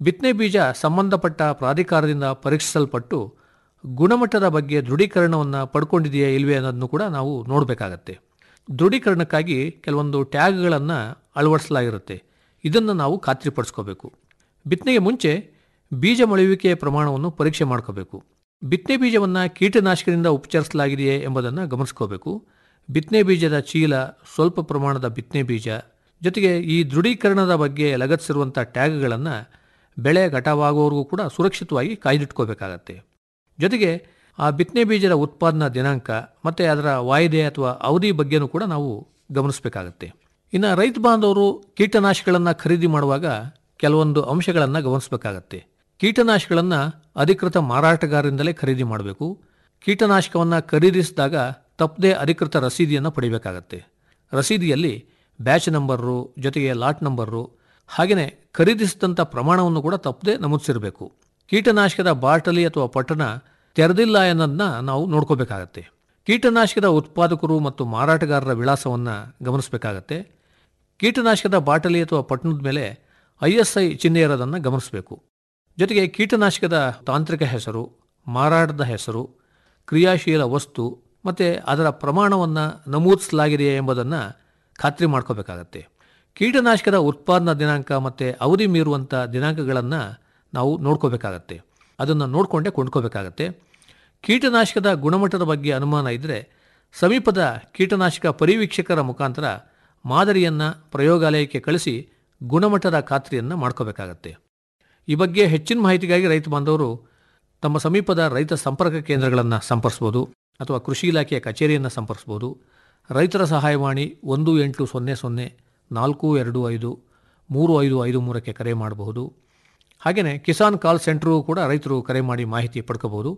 ಬಿತ್ತನೆ ಬೀಜ ಸಂಬಂಧಪಟ್ಟ ಪ್ರಾಧಿಕಾರದಿಂದ ಪರೀಕ್ಷಿಸಲ್ಪಟ್ಟು ಗುಣಮಟ್ಟದ ಬಗ್ಗೆ ದೃಢೀಕರಣವನ್ನು ಪಡ್ಕೊಂಡಿದೆಯೇ ಇಲ್ವೇ ಅನ್ನೋದನ್ನು ಕೂಡ ನಾವು ನೋಡಬೇಕಾಗತ್ತೆ ದೃಢೀಕರಣಕ್ಕಾಗಿ ಕೆಲವೊಂದು ಟ್ಯಾಗ್ಗಳನ್ನು ಅಳವಡಿಸಲಾಗಿರುತ್ತೆ ಇದನ್ನು ನಾವು ಖಾತ್ರಿಪಡಿಸ್ಕೋಬೇಕು ಬಿತ್ತನೆಗೆ ಮುಂಚೆ ಬೀಜ ಮೊಳೆಯುವಿಕೆಯ ಪ್ರಮಾಣವನ್ನು ಪರೀಕ್ಷೆ ಮಾಡ್ಕೋಬೇಕು ಬಿತ್ತನೆ ಬೀಜವನ್ನು ಕೀಟನಾಶಕದಿಂದ ಉಪಚರಿಸಲಾಗಿದೆಯೇ ಎಂಬುದನ್ನು ಗಮನಿಸ್ಕೋಬೇಕು ಬಿತ್ತನೆ ಬೀಜದ ಚೀಲ ಸ್ವಲ್ಪ ಪ್ರಮಾಣದ ಬಿತ್ತನೆ ಬೀಜ ಜೊತೆಗೆ ಈ ದೃಢೀಕರಣದ ಬಗ್ಗೆ ಲಗತ್ತಿಸಿರುವಂಥ ಟ್ಯಾಗ್ಗಳನ್ನು ಬೆಳೆ ಘಟವಾಗುವವರೆಗೂ ಕೂಡ ಸುರಕ್ಷಿತವಾಗಿ ಕಾಯ್ದಿಟ್ಕೋಬೇಕಾಗತ್ತೆ ಜೊತೆಗೆ ಆ ಬಿತ್ತನೆ ಬೀಜದ ಉತ್ಪಾದನಾ ದಿನಾಂಕ ಮತ್ತು ಅದರ ವಾಯ್ದೆ ಅಥವಾ ಅವಧಿ ಬಗ್ಗೆನೂ ಕೂಡ ನಾವು ಗಮನಿಸಬೇಕಾಗತ್ತೆ ಇನ್ನು ರೈತ ಬಾಂಧವರು ಕೀಟನಾಶಕಗಳನ್ನು ಖರೀದಿ ಮಾಡುವಾಗ ಕೆಲವೊಂದು ಅಂಶಗಳನ್ನು ಗಮನಿಸಬೇಕಾಗತ್ತೆ ಕೀಟನಾಶಕಗಳನ್ನು ಅಧಿಕೃತ ಮಾರಾಟಗಾರರಿಂದಲೇ ಖರೀದಿ ಮಾಡಬೇಕು ಕೀಟನಾಶಕವನ್ನು ಖರೀದಿಸಿದಾಗ ತಪ್ಪದೇ ಅಧಿಕೃತ ರಸೀದಿಯನ್ನು ಪಡಿಬೇಕಾಗತ್ತೆ ರಸೀದಿಯಲ್ಲಿ ಬ್ಯಾಚ್ ನಂಬರು ಜೊತೆಗೆ ಲಾಟ್ ನಂಬರು ಹಾಗೆಯೇ ಖರೀದಿಸಿದಂಥ ಪ್ರಮಾಣವನ್ನು ಕೂಡ ತಪ್ಪದೇ ನಮೂದಿಸಿರಬೇಕು ಕೀಟನಾಶಕದ ಬಾಟಲಿ ಅಥವಾ ಪಟ್ಟಣ ತೆರೆದಿಲ್ಲ ಅನ್ನೋದನ್ನ ನಾವು ನೋಡ್ಕೋಬೇಕಾಗತ್ತೆ ಕೀಟನಾಶಕದ ಉತ್ಪಾದಕರು ಮತ್ತು ಮಾರಾಟಗಾರರ ವಿಳಾಸವನ್ನು ಗಮನಿಸಬೇಕಾಗತ್ತೆ ಕೀಟನಾಶಕದ ಬಾಟಲಿ ಅಥವಾ ಪಟ್ಟಣದ ಮೇಲೆ ಐ ಎಸ್ ಐ ಚಿಹ್ನೆ ಇರೋದನ್ನು ಗಮನಿಸಬೇಕು ಜೊತೆಗೆ ಕೀಟನಾಶಕದ ತಾಂತ್ರಿಕ ಹೆಸರು ಮಾರಾಟದ ಹೆಸರು ಕ್ರಿಯಾಶೀಲ ವಸ್ತು ಮತ್ತು ಅದರ ಪ್ರಮಾಣವನ್ನು ನಮೂದಿಸಲಾಗಿದೆಯೇ ಎಂಬುದನ್ನು ಖಾತ್ರಿ ಮಾಡ್ಕೋಬೇಕಾಗತ್ತೆ ಕೀಟನಾಶಕದ ಉತ್ಪಾದನಾ ದಿನಾಂಕ ಮತ್ತು ಅವಧಿ ಮೀರುವಂಥ ದಿನಾಂಕಗಳನ್ನು ನಾವು ನೋಡ್ಕೋಬೇಕಾಗತ್ತೆ ಅದನ್ನು ನೋಡಿಕೊಂಡೇ ಕೊಂಡ್ಕೋಬೇಕಾಗತ್ತೆ ಕೀಟನಾಶಕದ ಗುಣಮಟ್ಟದ ಬಗ್ಗೆ ಅನುಮಾನ ಇದ್ದರೆ ಸಮೀಪದ ಕೀಟನಾಶಕ ಪರಿವೀಕ್ಷಕರ ಮುಖಾಂತರ ಮಾದರಿಯನ್ನು ಪ್ರಯೋಗಾಲಯಕ್ಕೆ ಕಳಿಸಿ ಗುಣಮಟ್ಟದ ಖಾತ್ರಿಯನ್ನು ಮಾಡ್ಕೋಬೇಕಾಗತ್ತೆ ಈ ಬಗ್ಗೆ ಹೆಚ್ಚಿನ ಮಾಹಿತಿಗಾಗಿ ರೈತ ಬಾಂಧವರು ತಮ್ಮ ಸಮೀಪದ ರೈತ ಸಂಪರ್ಕ ಕೇಂದ್ರಗಳನ್ನು ಸಂಪರ್ಸ್ಬೋದು ಅಥವಾ ಕೃಷಿ ಇಲಾಖೆಯ ಕಚೇರಿಯನ್ನು ಸಂಪರ್ಸ್ಬೋದು ರೈತರ ಸಹಾಯವಾಣಿ ಒಂದು ಎಂಟು ಸೊನ್ನೆ ಸೊನ್ನೆ ನಾಲ್ಕು ಎರಡು ಐದು ಮೂರು ಐದು ಐದು ಮೂರಕ್ಕೆ ಕರೆ ಮಾಡಬಹುದು ಹಾಗೆಯೇ ಕಿಸಾನ್ ಕಾಲ್ ಸೆಂಟ್ರೂ ಕೂಡ ರೈತರು ಕರೆ ಮಾಡಿ ಮಾಹಿತಿ ಪಡ್ಕೋಬಹುದು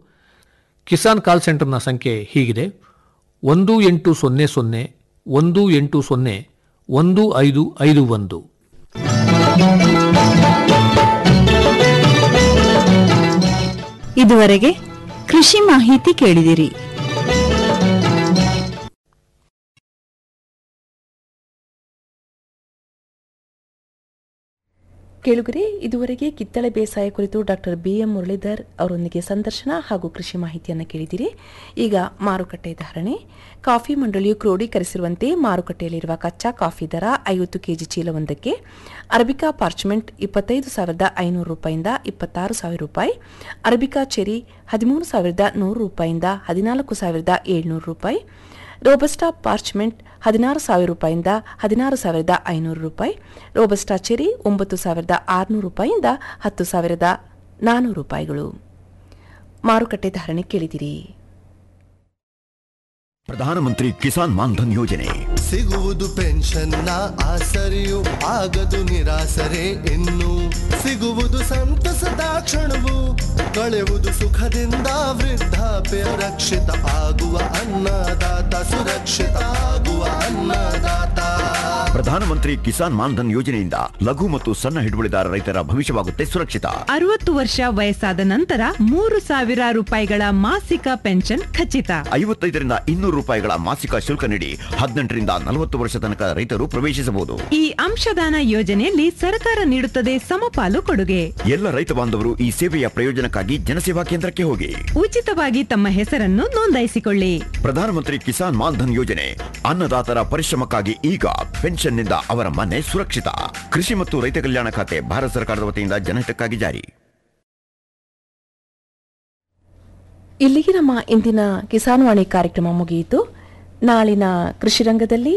ಕಿಸಾನ್ ಕಾಲ್ ಸೆಂಟರ್ನ ಸಂಖ್ಯೆ ಹೀಗಿದೆ ಒಂದು ಎಂಟು ಸೊನ್ನೆ ಸೊನ್ನೆ ಒಂದು ಎಂಟು ಸೊನ್ನೆ ಒಂದು ಐದು ಐದು ಒಂದು ಇದುವರೆಗೆ ಕೃಷಿ ಮಾಹಿತಿ ಕೇಳಿದಿರಿ ಕೇಳುಗರೆ ಇದುವರೆಗೆ ಕಿತ್ತಳೆ ಬೇಸಾಯ ಕುರಿತು ಡಾಕ್ಟರ್ ಬಿ ಎಂ ಮುರಳೀಧರ್ ಅವರೊಂದಿಗೆ ಸಂದರ್ಶನ ಹಾಗೂ ಕೃಷಿ ಮಾಹಿತಿಯನ್ನು ಕೇಳಿದಿರಿ ಈಗ ಮಾರುಕಟ್ಟೆ ಧಾರಣೆ ಕಾಫಿ ಮಂಡಳಿಯು ಕ್ರೋಢೀಕರಿಸಿರುವಂತೆ ಮಾರುಕಟ್ಟೆಯಲ್ಲಿರುವ ಕಚ್ಚಾ ಕಾಫಿ ದರ ಐವತ್ತು ಕೆಜಿ ಚೀಲವೊಂದಕ್ಕೆ ಅರಬಿಕಾ ಪಾರ್ಚ್ಮೆಂಟ್ ಇಪ್ಪತ್ತೈದು ಸಾವಿರದ ಐನೂರು ರೂಪಾಯಿಂದ ಇಪ್ಪತ್ತಾರು ಸಾವಿರ ರೂಪಾಯಿ ಅರಬಿಕಾ ಚೆರಿ ಹದಿಮೂರು ಸಾವಿರದ ನೂರು ರೂಪಾಯಿಂದ ಹದಿನಾಲ್ಕು ಸಾವಿರದ ಏಳ್ನೂರು ರೂಪಾಯಿ ರೋಬಸ್ಟಾ ಪಾರ್ಚ್ಮೆಂಟ್ ಹದಿನಾರು ಸಾವಿರ ರೂಪಾಯಿಂದ ಹದಿನಾರು ಸಾವಿರದ ಐನೂರು ರೂಪಾಯಿ ರೋಬಸ್ಟಾ ಚೆರಿ ಒಂಬತ್ತು ಸಾವಿರದ ಆರುನೂರು ರೂಪಾಯಿಂದ ಹತ್ತು ಸಾವಿರದ ನಾನ್ನೂರು ರೂಪಾಯಿಗಳು ಮಾರುಕಟ್ಟೆ ಧಾರಣೆ ಕೇಳಿದಿರಿ ಪ್ರಧಾನಮಂತ್ರಿ ಕಿಸಾನ್ ಮಾನ್ಧನ್ ಯೋಜನೆ ಸಿಗುವುದು ಪೆನ್ಷನ್ನ ಆಸರೆಯು ಆಗದು ನಿರಾಸರೆ ಇನ್ನು ಸಿಗುವುದು ಸಂತಸದ ಕ್ಷಣವು ಕಳೆವುದು ಸುಖದಿಂದ ವೃದ್ಧಾಪ್ಯ ರಕ್ಷಿತ ಆಗುವ ಅನ್ನದಾತ ಸುರಕ್ಷಿತ ಆಗುವ ಅನ್ನದಾತ ಪ್ರಧಾನಮಂತ್ರಿ ಕಿಸಾನ್ ಮಾನ್ಧನ್ ಯೋಜನೆಯಿಂದ ಲಘು ಮತ್ತು ಸಣ್ಣ ಹಿಡುವಳಿದಾರ ರೈತರ ಭವಿಷ್ಯವಾಗುತ್ತೆ ಸುರಕ್ಷಿತ ಅರವತ್ತು ವರ್ಷ ವಯಸ್ಸಾದ ನಂತರ ಮೂರು ಸಾವಿರ ರೂಪಾಯಿಗಳ ಮಾಸಿಕ ಪೆನ್ಷನ್ ಖಚಿತ ಐವತ್ತೈದರಿಂದ ಇನ್ನೂರು ರೂಪಾಯಿಗಳ ಮಾಸಿಕ ಶುಲ್ಕ ನೀಡಿ ಹದಿನೆಂಟರಿಂದ ನಲವತ್ತು ವರ್ಷ ತನಕ ರೈತರು ಪ್ರವೇಶಿಸಬಹುದು ಈ ಅಂಶದಾನ ಯೋಜನೆಯಲ್ಲಿ ಸರ್ಕಾರ ನೀಡುತ್ತದೆ ಸಮಪಾಲು ಕೊಡುಗೆ ಎಲ್ಲ ರೈತ ಬಾಂಧವರು ಈ ಸೇವೆಯ ಪ್ರಯೋಜನಕ್ಕಾಗಿ ಜನಸೇವಾ ಕೇಂದ್ರಕ್ಕೆ ಹೋಗಿ ಉಚಿತವಾಗಿ ತಮ್ಮ ಹೆಸರನ್ನು ನೋಂದಾಯಿಸಿಕೊಳ್ಳಿ ಪ್ರಧಾನಮಂತ್ರಿ ಕಿಸಾನ್ ಮಾನ್ಧನ್ ಯೋಜನೆ ಅನ್ನದಾತರ ಪರಿಶ್ರಮಕ್ಕಾಗಿ ಈಗ ಪೆನ್ಷನ್ನಿಂದ ಅವರ ಮನೆ ಸುರಕ್ಷಿತ ಕೃಷಿ ಮತ್ತು ರೈತ ಕಲ್ಯಾಣ ಖಾತೆ ಭಾರತ ಸರ್ಕಾರದ ವತಿಯಿಂದ ಜನಹಿತಕ್ಕಾಗಿ ಜಾರಿ ಇಲ್ಲಿಗೆ ನಮ್ಮ ಇಂದಿನ ಕಿಸಾನ್ ವಾಣಿ ಕಾರ್ಯಕ್ರಮ ಮುಗಿಯಿತು ನಾಳಿನ ಕೃಷಿ ರಂಗದಲ್ಲಿ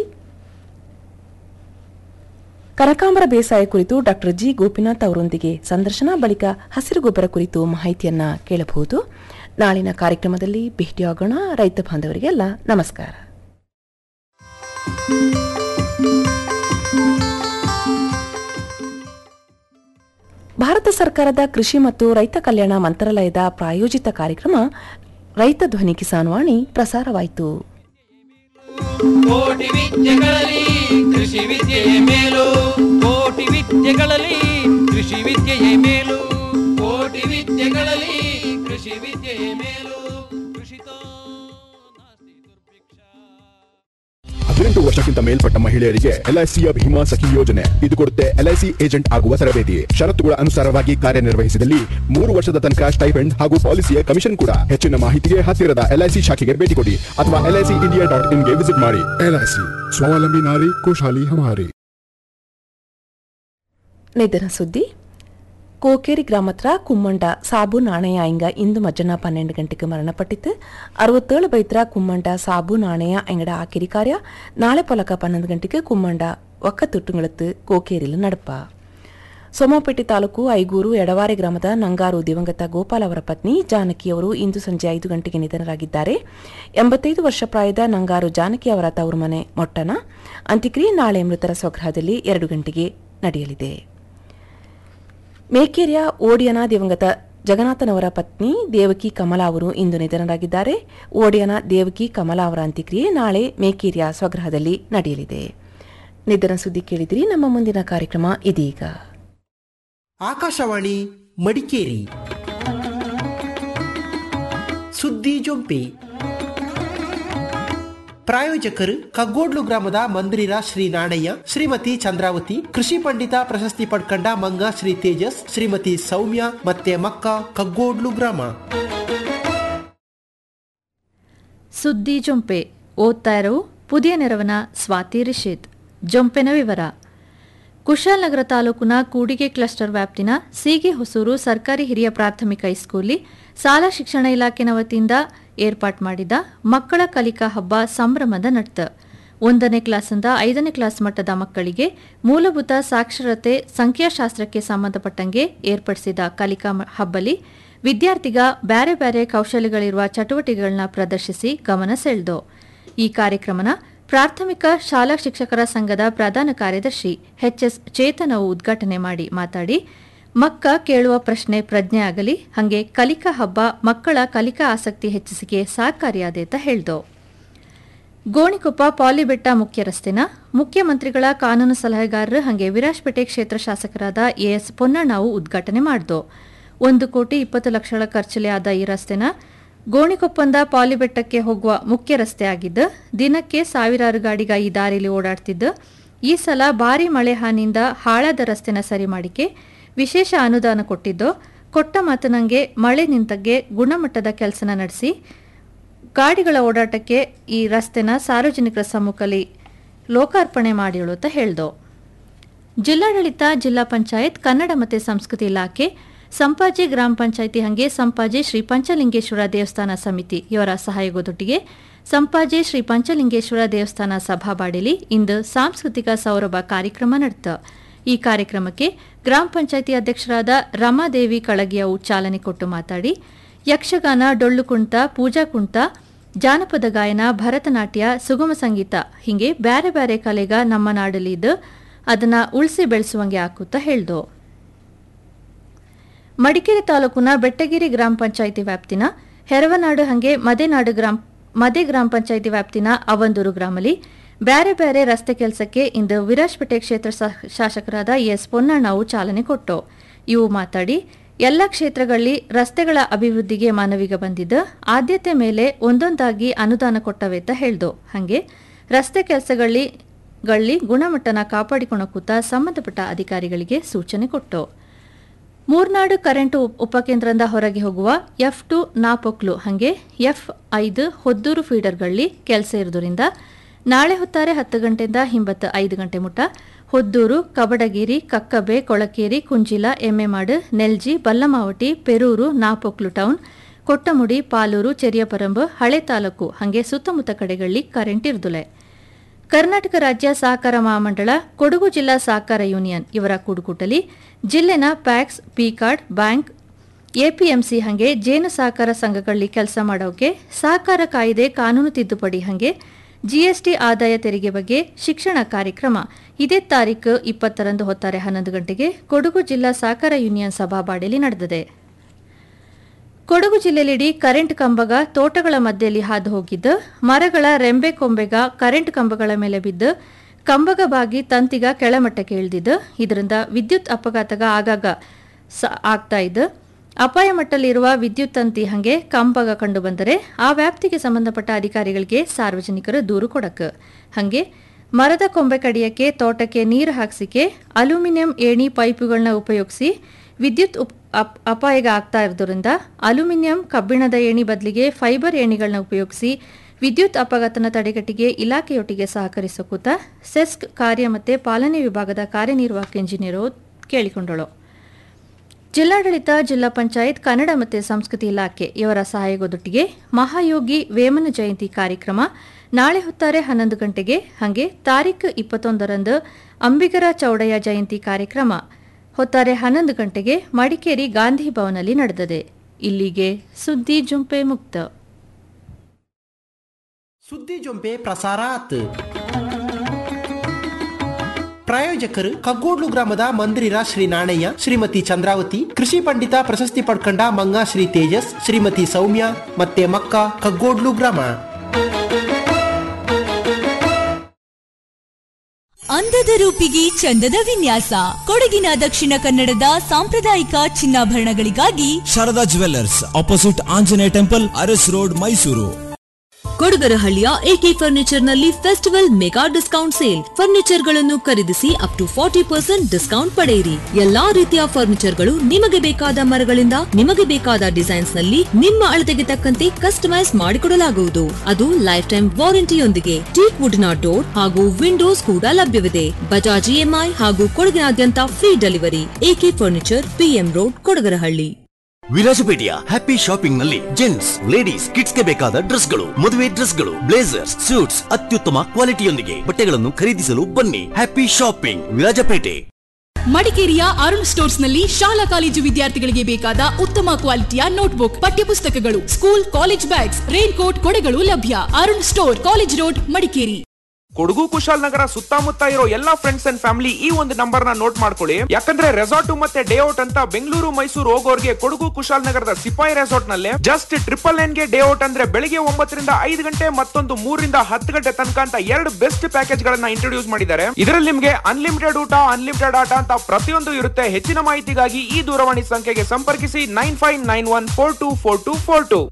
ಕನಕಾಂಬರ ಬೇಸಾಯ ಕುರಿತು ಡಾಕ್ಟರ್ ಜಿ ಗೋಪಿನಾಥ್ ಅವರೊಂದಿಗೆ ಸಂದರ್ಶನ ಬಳಿಕ ಹಸಿರು ಗೊಬ್ಬರ ಕುರಿತು ಮಾಹಿತಿಯನ್ನ ಕೇಳಬಹುದು ನಾಳಿನ ಕಾರ್ಯಕ್ರಮದಲ್ಲಿ ಭೇಟಿಯಾಗೋಣ ರೈತ ಬಾಂಧವರಿಗೆಲ್ಲ ನಮಸ್ಕಾರ ಭಾರತ ಸರ್ಕಾರದ ಕೃಷಿ ಮತ್ತು ರೈತ ಕಲ್ಯಾಣ ಮಂತ್ರಾಲಯದ ಪ್ರಾಯೋಜಿತ ಕಾರ್ಯಕ್ರಮ ರೈತ ಧ್ವನಿ ಕಿಸಾನ್ ವಾಣಿ ಪ್ರಸಾರವಾಯಿತು ಕೋಟಿ ವಿದ್ಯೆಗಳಲ್ಲಿ ಕೃಷಿ ವಿದ್ಯೆಯೇ ಮೇಲು ಕೋಟಿ ವಿದ್ಯೆಗಳಲ್ಲಿ ಕೃಷಿ ವಿದ್ಯೆಯೇ ಮೇಲು ಕೋಟಿ ವಿದ್ಯೆಗಳಲ್ಲಿ ಕೃಷಿ ವಿದ್ಯೆಯೇ ಮೇಲು ಕೃಷಿತೋ ನಾಸ್ತಿ ದುರ್ಭಿಕ್ಷ ಹದಿನೆಂಟು ವರ್ಷಕ್ಕಿಂತ ಮೇಲ್ಪಟ್ಟ ಮಹಿಳೆಯರಿಗೆ ಎಲ್ಐಸಿಯ ಭೀಮಾ ಸಖಿ ಯೋಜನೆ ಇದು ಕೊಡುತ್ತೆ ಎಲ್ಐಸಿ ಏಜೆಂಟ್ ಆಗುವ ತರಬೇತಿ ಷರತ್ತುಗಳ ಅನುಸಾರವಾಗಿ ಕಾರ್ಯನಿರ್ವಹಿಸಿದಲ್ಲಿ ಮೂರು ವರ್ಷದ ತನಕ ಸ್ಟೈಫೆಂಡ್ ಹಾಗೂ ಪಾಲಿಸಿಯ ಕಮಿಷನ್ ಕೂಡ ಹೆಚ್ಚಿನ ಮಾಹಿತಿಗೆ ಹತ್ತಿರದ ಎಲ್ಐಸಿ ಶಾಖೆಗೆ ಭೇಟಿ ಕೊಡಿ ಅಥವಾ ಎಲ್ಐಸಿ ಇಂಡಿಯಾ ಡಾಟ್ ಇನ್ಗೆ ವಿಸಿಟ್ ಮಾಡಿ ಎಲ್ಐಸಿ ಸ್ವಾವಲಂಬಿ ನಾರಿ ಖುಷಾಲಿ ಹಮಾರಿ ನಿಧನ ಸುದ್ದಿ ಕೋಕೇರಿ ಗ್ರಾಮತ್ರ ಕುಮ್ಮಂಡ ಸಾಬು ನಾಣಯ ಇಂಗ ಇಂದು ಮಧ್ಯಾಹ್ನ ಪನ್ನೆಂಡು ಗಂಟೆಗೆ ಮರಣಪಟ್ಟಿತ್ತು ಅರವತ್ತೇಳು ಬೈತ್ರ ಕುಮ್ಮಂಡ ಸಾಬು ನಾಣಯ ಎಂಗಡ ಆಕಿರಿ ಕಾರ್ಯ ನಾಳೆ ಪೊಲಕ ಪನ್ನೊಂದು ಗಂಟೆಗೆ ಕುಮ್ಮಂಡ ಒಕ್ಕತುಟ್ಟುಗಳತ್ತು ಕೋಕೇರಿಲು ನಡಪ ಸೋಮಪೇಟೆ ತಾಲೂಕು ಐಗೂರು ಎಡವಾರೆ ಗ್ರಾಮದ ನಂಗಾರು ದಿವಂಗತ ಗೋಪಾಲ್ ಅವರ ಪತ್ನಿ ಜಾನಕಿ ಅವರು ಇಂದು ಸಂಜೆ ಐದು ಗಂಟೆಗೆ ನಿಧನರಾಗಿದ್ದಾರೆ ಎಂಬತ್ತೈದು ವರ್ಷ ಪ್ರಾಯದ ನಂಗಾರು ಜಾನಕಿ ಅವರ ತವರು ಮನೆ ಮೊಟ್ಟನ ಅಂತ್ಯಕ್ರಿಯೆ ನಾಳೆ ಮೃತರ ಸ್ವಗ್ರಹದಲ್ಲಿ ಎರಡು ಗಂಟೆಗೆ ನಡೆಯಲಿದೆ ಮೇಕೇರಿಯ ಓಡಿಯನ ದಿವಂಗತ ಜಗನ್ನಾಥನವರ ಪತ್ನಿ ದೇವಕಿ ಕಮಲಾ ಅವರು ಇಂದು ನಿಧನರಾಗಿದ್ದಾರೆ ಓಡಿಯನ ದೇವಕಿ ಕಮಲಾ ಅವರ ಅಂತ್ಯಕ್ರಿಯೆ ನಾಳೆ ಮೇಕೇರಿಯ ಸ್ವಗ್ರಹದಲ್ಲಿ ನಡೆಯಲಿದೆ ನಿಧನ ಸುದ್ದಿ ಕೇಳಿದಿರಿ ನಮ್ಮ ಮುಂದಿನ ಕಾರ್ಯಕ್ರಮ ಇದೀಗ ಆಕಾಶವಾಣಿ ಮಡಿಕೇರಿ ಸುದ್ದಿ ಜೊಂಪಿ ಪ್ರಾಯೋಜಕರು ಕಗ್ಗೋಡ್ಲು ಗ್ರಾಮದ ಮಂದಿರ ಶ್ರೀ ನಾಣಯ್ಯ ಶ್ರೀಮತಿ ಚಂದ್ರಾವತಿ ಕೃಷಿ ಪಂಡಿತ ಪ್ರಶಸ್ತಿ ಪಡ್ಕಂಡ ಮಂಗ ಶ್ರೀ ತೇಜಸ್ ಶ್ರೀಮತಿ ಸೌಮ್ಯ ಮತ್ತೆ ಮಕ್ಕ ಕಗ್ಗೋಡ್ಲು ಗ್ರಾಮ ಸುದ್ದಿ ಜೊಂಪೆ ಓದ್ತಾ ಇರೋ ಪುದಿಯ ನೆರವನ ಸ್ವಾತಿ ರಿಷಿತ್ ಜೊಂಪೆನ ವಿವರ ಕುಶಾಲನಗರ ತಾಲೂಕಿನ ಕೂಡಿಗೆ ಕ್ಲಸ್ಟರ್ ವ್ಯಾಪ್ತಿನ ಸೀಗೆ ಹೊಸೂರು ಸರ್ಕಾರಿ ಹಿರಿಯ ಪ್ರಾಥಮಿಕ ಹೈಸ್ಕೂಲಿ ಶಾಲಾ ಶಿಕ್ಷಣ ಇಲಾಖೆನ ವತಿಯಿಂದ ಏರ್ಪಾಟ್ ಮಾಡಿದ ಮಕ್ಕಳ ಕಲಿಕಾ ಹಬ್ಬ ಸಂಭ್ರಮದ ನಡ್ತ ಒಂದನೇ ಕ್ಲಾಸಿಂದ ಐದನೇ ಕ್ಲಾಸ್ ಮಟ್ಟದ ಮಕ್ಕಳಿಗೆ ಮೂಲಭೂತ ಸಾಕ್ಷರತೆ ಸಂಖ್ಯಾಶಾಸ್ತ್ರಕ್ಕೆ ಸಂಬಂಧಪಟ್ಟಂಗೆ ಏರ್ಪಡಿಸಿದ ಕಲಿಕಾ ಮ- ಹಬ್ಬಲಿ ವಿದ್ಯಾರ್ಥಿಗ ಬ್ಯಾರೆ ಬ್ಯಾರೆ ಕೌಶಲ್ಯಗಳಿರುವ ಚಟುವಟಿಕೆಗಳನ್ನ ಪ್ರದರ್ಶಿಸಿ ಗಮನ ಸೆಳೆದು ಈ ಕಾರ್ಯಕ್ರಮನ ಪ್ರಾಥಮಿಕ ಶಾಲಾ ಶಿಕ್ಷಕರ ಸಂಘದ ಪ್ರಧಾನ ಕಾರ್ಯದರ್ಶಿ ಎಚ್ಎಸ್ ಚೇತನವು ಉದ್ಘಾಟನೆ ಮಾಡಿ ಮಾತಾಡಿ ಮಕ್ಕ ಕೇಳುವ ಪ್ರಶ್ನೆ ಪ್ರಜ್ಞೆ ಆಗಲಿ ಹಂಗೆ ಕಲಿಕಾ ಹಬ್ಬ ಮಕ್ಕಳ ಕಲಿಕಾ ಆಸಕ್ತಿ ಹೆಚ್ಚಿಸಿಕೆ ಸಹಕಾರಿಯಾದೆ ಅಂತ ಹೇಳ್ದು ಗೋಣಿಕೊಪ್ಪ ಪಾಲಿಬೆಟ್ಟ ಮುಖ್ಯ ರಸ್ತೆನ ಮುಖ್ಯಮಂತ್ರಿಗಳ ಕಾನೂನು ಸಲಹೆಗಾರರು ಹಾಗೆ ವಿರಾಜಪೇಟೆ ಕ್ಷೇತ್ರ ಶಾಸಕರಾದ ಎಎಸ್ ಪೊನ್ನಣ್ಣವು ಉದ್ಘಾಟನೆ ಮಾಡಿದ್ದು ಒಂದು ಕೋಟಿ ಇಪ್ಪತ್ತು ಲಕ್ಷಗಳ ಖರ್ಚಲ್ಲಿ ಆದ ಈ ರಸ್ತೆನ ಗೋಣಿಕೊಪ್ಪಂದ ಪಾಲಿಬೆಟ್ಟಕ್ಕೆ ಹೋಗುವ ಮುಖ್ಯ ರಸ್ತೆ ಆಗಿದ್ದು ದಿನಕ್ಕೆ ಸಾವಿರಾರು ಗಾಡಿಗ ಈ ದಾರಿಲಿ ಓಡಾಡ್ತಿದ್ದು ಈ ಸಲ ಭಾರಿ ಮಳೆ ಹಾನಿಯಿಂದ ಹಾಳಾದ ರಸ್ತೆನ ಸರಿ ಮಾಡಿಕೆ ವಿಶೇಷ ಅನುದಾನ ಕೊಟ್ಟಿದ್ದು ಕೊಟ್ಟ ಮಾತನಂಗೆ ಮಳೆ ನಿಂತಗ್ಗೆ ಗುಣಮಟ್ಟದ ಕೆಲಸನ ನಡೆಸಿ ಗಾಡಿಗಳ ಓಡಾಟಕ್ಕೆ ಈ ರಸ್ತೆನ ಸಾರ್ವಜನಿಕರ ಸಮ್ಮುಖದಲ್ಲಿ ಲೋಕಾರ್ಪಣೆ ಮಾಡಿಳು ಅಂತ ಹೇಳ್ದು ಜಿಲ್ಲಾಡಳಿತ ಜಿಲ್ಲಾ ಪಂಚಾಯತ್ ಕನ್ನಡ ಮತ್ತು ಸಂಸ್ಕೃತಿ ಇಲಾಖೆ ಸಂಪಾಜಿ ಗ್ರಾಮ ಪಂಚಾಯಿತಿ ಹಂಗೆ ಸಂಪಾಜಿ ಶ್ರೀ ಪಂಚಲಿಂಗೇಶ್ವರ ದೇವಸ್ಥಾನ ಸಮಿತಿ ಇವರ ಸಹಯೋಗದೊಟ್ಟಿಗೆ ಸಂಪಾಜಿ ಶ್ರೀ ಪಂಚಲಿಂಗೇಶ್ವರ ದೇವಸ್ಥಾನ ಸಭಾಬಾಡಿಲಿ ಇಂದು ಸಾಂಸ್ಕೃತಿಕ ಸೌರಭ ಕಾರ್ಯಕ್ರಮ ನಡೆತ ಈ ಕಾರ್ಯಕ್ರಮಕ್ಕೆ ಗ್ರಾಮ ಪಂಚಾಯಿತಿ ಅಧ್ಯಕ್ಷರಾದ ರಮಾದೇವಿ ಕಳಗಿಯವು ಚಾಲನೆ ಕೊಟ್ಟು ಮಾತಾಡಿ ಯಕ್ಷಗಾನ ಡೊಳ್ಳು ಕುಣಿತ ಪೂಜಾ ಕುಣಿತ ಜಾನಪದ ಗಾಯನ ಭರತನಾಟ್ಯ ಸುಗಮ ಸಂಗೀತ ಹೀಗೆ ಬ್ಯಾರೆ ಬ್ಯಾರೆ ಕಲೆಗ ನಮ್ಮ ನಾಡಲ್ಲಿ ಇದ್ದು ಅದನ್ನ ಉಳಿಸಿ ಬೆಳೆಸುವಂಗೆ ಆಕುತ್ತಾ ಹೇಳ್ದು ಮಡಿಕೇರಿ ತಾಲೂಕಿನ ಬೆಟ್ಟಗಿರಿ ಗ್ರಾಮ ಪಂಚಾಯಿತಿ ವ್ಯಾಪ್ತಿನ ಹೆರವನಾಡು ಹಂಗೆ ಮದೆನಾಡು ಗ್ರಾಮ ಮದೆ ಗ್ರಾಮ ಪಂಚಾಯಿತಿ ವ್ಯಾಪ್ತಿನ ಅವಂದೂರು ಗ್ರಾಮಲಿ ಬ್ಯಾರೆ ಬ್ಯಾರೆ ರಸ್ತೆ ಕೆಲಸಕ್ಕೆ ಇಂದು ವಿರಾಜಪೇಟೆ ಕ್ಷೇತ್ರ ಶಾ- ಶಾಸಕರಾದ ಎಸ್ ಪೊನ್ನಣ್ಣವು ಚಾಲನೆ ಕೊಟ್ಟು ಇವು ಮಾತಾಡಿ ಎಲ್ಲ ಕ್ಷೇತ್ರಗಳಲ್ಲಿ ರಸ್ತೆಗಳ ಅಭಿವೃದ್ಧಿಗೆ ಮನವಿಗೆ ಬಂದಿದ್ದು ಆದ್ಯತೆ ಮೇಲೆ ಒಂದೊಂದಾಗಿ ಅನುದಾನ ಕೊಟ್ಟವೆ ಅಂತ ಹೇಳ್ದು ಹಂಗೆ ರಸ್ತೆ ಕೆಲಸಗಳಲ್ಲಿ ಗಳಲ್ಲಿ ಗುಣಮಟ್ಟನ ಕಾಪಾಡಿಕೊಳ್ಳಕೂತ ಸಂಬಂಧಪಟ್ಟ ಅಧಿಕಾರಿಗಳಿಗೆ ಸೂಚನೆ ಕೊಟ್ಟು ಮೂರ್ನಾಡು ಕರೆಂಟ್ ಉಪ್- ಉಪಕೇಂದ್ರದಿಂದ ಹೊರಗೆ ಹೋಗುವ ಎಫ್ ಟು ನಾಪೊಕ್ಲು ಹಾಗೆ ಎಫ್ ಐದು ಹೊದ್ದೂರು ಫೀಡರ್ಗಳಲ್ಲಿ ಕೆಲಸ ಇರುವುದರಿಂದ ನಾಳೆ ಹೊತ್ತಾರೆ ಹತ್ತು ಗಂಟೆಯಿಂದ ಹಿಂಬತ್ತು ಐದು ಗಂಟೆ ಮುಟ ಹೊದ್ದೂರು ಕಬಡಗಿರಿ ಕಕ್ಕಬೆ ಕೊಳಕೇರಿ ಕುಂಜಿಲ ಎಮ್ಮೆಮಾಡು ನೆಲ್ಜಿ ಬಲ್ಲಮಾವಟಿ ಪೆರೂರು ನಾಪೊಕ್ಲು ಟೌನ್ ಕೊಟ್ಟಮುಡಿ ಪಾಲೂರು ಚೆರಿಯಪರಂಬು ಹಳೆ ತಾಲೂಕು ಹಾಗೆ ಸುತ್ತಮುತ್ತ ಕಡೆಗಳಲ್ಲಿ ಕರೆಂಟ್ ಇರುದುಲೆ ಕರ್ನಾಟಕ ರಾಜ್ಯ ಸಹಕಾರ ಮಹಾಮಂಡಳ ಕೊಡಗು ಜಿಲ್ಲಾ ಸಹಕಾರ ಯೂನಿಯನ್ ಇವರ ಕೂಡುಕೂಟಲಿ ಜಿಲ್ಲೆನ PACS P card bank APMC ಹಂಗೆ ಜೇನು ಸಹಕಾರ ಸಂಘಗಳಲ್ಲಿ ಕೆಲಸ ಮಾಡೋಕೆ ಸಹಕಾರ ಕಾಯ್ದೆ ಕಾನೂನು ತಿದ್ದುಪಡಿ ಹಂಗೆ ಜಿಎಸ್ಟಿ ಆದಾಯ ತೆರಿಗೆ ಬಗ್ಗೆ ಶಿಕ್ಷಣ ಕಾರ್ಯಕ್ರಮ ಇದೇ ತಾರೀಕು ಇಪ್ಪತ್ತರಂದು ಹೊತ್ತಾರೆ ಹನ್ನೊಂದು ಗಂಟೆಗೆ ಕೊಡಗು ಜಿಲ್ಲಾ ಸಹಕಾರ ಯೂನಿಯನ್ ಸಭಾಬಾಡಿಯಲ್ಲಿ ನಡೆದಿದೆ ಕೊಡಗು ಜಿಲ್ಲೆಯಲ್ಲಿಡೀ ಕರೆಂಟ್ ಕಂಬಗ ತೋಟಗಳ ಮಧ್ಯೆಯಲ್ಲಿ ಹಾದು ಹೋಗಿದ್ದು ಮರಗಳ ರೆಂಬೆ ಕೊಂಬೆಗ ಕರೆಂಟ್ ಕಂಬಗಳ ಮೇಲೆ ಬಿದ್ದು ಕಂಬಗ ಬಾಗಿ ತಂತಿಗ ಕೆಳಮಟ್ಟಕ್ಕೆ ಇಳಿದಿದ್ದು ಇದರಿಂದ ವಿದ್ಯುತ್ ಅಪಘಾತಗ ಆಗಾಗ ಸ ಆಗ್ತಾ ಇದ್ದು ಅಪಾಯ ಮಟ್ಟದಲ್ಲಿರುವ ವಿದ್ಯುತ್ ತಂತಿ ಹಂಗೆ ಕಂಬಗ ಕಂಡುಬಂದರೆ ಆ ವ್ಯಾಪ್ತಿಗೆ ಸಂಬಂಧಪಟ್ಟ ಅಧಿಕಾರಿಗಳಿಗೆ ಸಾರ್ವಜನಿಕರು ದೂರು ಕೊಡಕ್ ಹಂಗೆ ಮರದ ಕೊಂಬೆ ಕಡಿಯಕ್ಕೆ ತೋಟಕ್ಕೆ ನೀರು ಹಾಕ್ಸಿಕೆ ಅಲ್ಯೂಮಿನಿಯಂ ಏಣಿ ಪೈಪುಗಳನ್ನ ಉಪಯೋಗಿಸಿ ವಿದ್ಯುತ್ ಉಪ್ ಅಪ್- ಅಪಾಯಗ ಆಗ್ತಾ ಇರೋದ್ರಿಂದ ಅಲ್ಯೂಮಿನಿಯಂ ಕಬ್ಬಿಣದ ಏಣಿ ಬದಲಿಗೆ ಫೈಬರ್ ಏಣಿಗಳನ್ನ ಉಪಯೋಗಿಸಿ ವಿದ್ಯುತ್ ಅಪಘಾತನ ತಡೆಗಟ್ಟಿಗೆ ಇಲಾಖೆಯೊಟ್ಟಿಗೆ ಸಹಕರಿಸಕೂತ ಸೆಸ್ಕ್ ಕಾರ್ಯ ಮತ್ತು ಪಾಲನೆ ವಿಭಾಗದ ಕಾರ್ಯನಿರ್ವಾಹಕ ಇಂಜಿನಿಯರು ಕೇಳಿಕೊಂಡಳು ಜಿಲ್ಲಾಡಳಿತ ಜಿಲ್ಲಾ ಪಂಚಾಯತ್ ಕನ್ನಡ ಮತ್ತು ಸಂಸ್ಕೃತಿ ಇಲಾಖೆ ಇವರ ಸಹಯೋಗದೊಟ್ಟಿಗೆ ಮಹಾಯೋಗಿ ವೇಮನ ಜಯಂತಿ ಕಾರ್ಯಕ್ರಮ ನಾಳೆ ಹೊತ್ತಾರೆ ಹನ್ನೊಂದು ಗಂಟೆಗೆ ಹಾಗೆ ತಾರೀಖು ಇಪ್ಪತ್ತೊಂದರಂದು ಅಂಬಿಗರ ಚೌಡಯ್ಯ ಜಯಂತಿ ಕಾರ್ಯಕ್ರಮ ಹೊತ್ತಾರೆ ಹನ್ನೊಂದು ಗಂಟೆಗೆ ಮಡಿಕೇರಿ ಗಾಂಧಿ ಭವನಲ್ಲಿ ನಡೆದಿದೆ ಇಲ್ಲಿಗೆ ಸುದ್ದಿ ಜುಂಪೆ ಮುಕ್ತ ಸುದ್ದಿ ಜೊಂಪೆ ಪ್ರಸಾರಾತ್ ಪ್ರಾಯೋಜಕರು ಕಗ್ಗೋಡ್ಲು ಗ್ರಾಮದ ಮಂದಿರ ಶ್ರೀ ನಾಣಯ್ಯ ಶ್ರೀಮತಿ ಚಂದ್ರಾವತಿ ಕೃಷಿ ಪಂಡಿತ ಪ್ರಶಸ್ತಿ ಪಡ್ಕೊಂಡ ಮಂಗ ಶ್ರೀ ತೇಜಸ್ ಶ್ರೀಮತಿ ಸೌಮ್ಯ ಮತ್ತೆ ಮಕ್ಕ ಕಗ್ಗೋಡ್ಲು ಗ್ರಾಮ ಅಂದದ ರೂಪಿಗೆ ಚಂದದ ವಿನ್ಯಾಸ ಕೊಡಗಿನ ದಕ್ಷಿಣ ಕನ್ನಡದ ಸಾಂಪ್ರದಾಯಿಕ ಚಿನ್ನಾಭರಣಗಳಿಗಾಗಿ Sharada jewellers opposite Anjaneya temple Aras road Mysuru ಕೊಡಗರಹಳ್ಳಿಯ ಎಕೆ ಫರ್ನಿಚರ್ ನಲ್ಲಿ festival mega discount sale furniture ಗಳನ್ನು ಖರೀದಿಸಿ up to forty percent discount ಪಡೆಯಿರಿ ಎಲ್ಲಾ ರೀತಿಯ ಫರ್ನಿಚರ್ ಗಳು ನಿಮಗೆ ಬೇಕಾದ ಮರಗಳಿಂದ ನಿಮಗೆ ಬೇಕಾದ ಡಿಸೈನ್ಸ್ ನಲ್ಲಿ ನಿಮ್ಮ ಅಳತೆಗೆ ತಕ್ಕಂತೆ ಕಸ್ಟಮೈಸ್ ಮಾಡಿಕೊಡಲಾಗುವುದು ಅದು ಲೈಫ್ ಟೈಮ್ ವಾರಂಟಿಯೊಂದಿಗೆ ಟೀಕ್ ವುಡ್ನ ಡೋರ್ ಹಾಗೂ ವಿಂಡೋಸ್ ಕೂಡ ಲಭ್ಯವಿದೆ ಬಜಾಜ್ ಇಎಂಐ ಹಾಗೂ ಕೊಡಗಿನಾದ್ಯಂತ free delivery AK furniture PM road Kodagarahalli ವಿರಾಜಪೇಟೆಯ ಹ್ಯಾಪಿ ಶಾಪಿಂಗ್ ನಲ್ಲಿ ಜೆಂಟ್ಸ್ ಲೇಡೀಸ್ ಕಿಡ್ಸ್ ಗೆ ಬೇಕಾದ ಡ್ರೆಸ್ಗಳು ಮದುವೆ ಡ್ರೆಸ್ಗಳು ಬ್ಲೇಸರ್ಸ್ ಸೂಟ್ಸ್ ಅತ್ಯುತ್ತಮ ಕ್ವಾಲಿಟಿಯೊಂದಿಗೆ ಬಟ್ಟೆಗಳನ್ನು ಖರೀದಿಸಲು ಬನ್ನಿ ಹ್ಯಾಪಿ ಶಾಪಿಂಗ್ ವಿರಾಜಪೇಟೆ ಮಡಿಕೇರಿಯ ಅರುಣ್ ಸ್ಟೋರ್ಸ್ ನಲ್ಲಿ ಶಾಲಾ ಕಾಲೇಜು ವಿದ್ಯಾರ್ಥಿಗಳಿಗೆ ಬೇಕಾದ ಉತ್ತಮ ಕ್ವಾಲಿಟಿಯ ನೋಟ್ಬುಕ್ ಪಠ್ಯಪುಸ್ತಕಗಳು school college bags rain coat ಕೊಡೆಗಳು ಲಭ್ಯ Arun store college road Madikeri Kodagu Kushalnagar ಸುತ್ತಮುತ್ತ ಇರೋ ಎಲ್ಲಾ ಫ್ರೆಂಡ್ಸ್ ಅಂಡ್ ಫ್ಯಾಮಿಲಿ ಈ ಒಂದು ನಂಬರ್ ನ ನೋಟ್ ಮಾಡ್ಕೊಳ್ಳಿ ಯಾಕಂದ್ರೆ ರೆಸಾರ್ಟ್ ಮತ್ತೆ ಡೇ ಔಟ್ ಅಂತ ಬೆಂಗಳೂರು ಮೈಸೂರು ಹೋಗೋರ್ಗೆ ಕೊಡಗು ಕುಶಾಲನಗರದ ಸಿಪಾಯಿ ರೆಸಾರ್ಟ್ ನಲ್ಲಿ ಜಸ್ಟ್ ಟ್ರಿಪಲ್ ನೈನ್ ಗೆ ಡೇ ಔಟ್ ಅಂದ್ರೆ ಬೆಳಿಗ್ಗೆ ಒಂಬತ್ತರಿಂದ ಐದು ಗಂಟೆ ಮತ್ತೊಂದು ಮೂರರಿಂದ ಹತ್ತು ಗಂಟೆ ತನಕ ಅಂತ ಎರಡು ಬೆಸ್ಟ್ ಪ್ಯಾಕೇಜ್ ಗಳನ್ನ ಇಂಟ್ರೊಡ್ಯೂಸ್ ಮಾಡಿದ್ದಾರೆ ಇದರಲ್ಲಿ ನಿಮ್ಗೆ ಅನ್ಲಿಮಿಟೆಡ್ ಊಟ ಅನ್ಲಿಮಿಟೆಡ್ ಆಟ ಅಂತ ಪ್ರತಿಯೊಂದು ಇರುತ್ತೆ ಹೆಚ್ಚಿನ ಮಾಹಿತಿಗಾಗಿ ಈ ದೂರವಾಣಿ ಸಂಖ್ಯೆಗೆ ಸಂಪರ್ಕಿಸಿ nine five nine one four two four two four two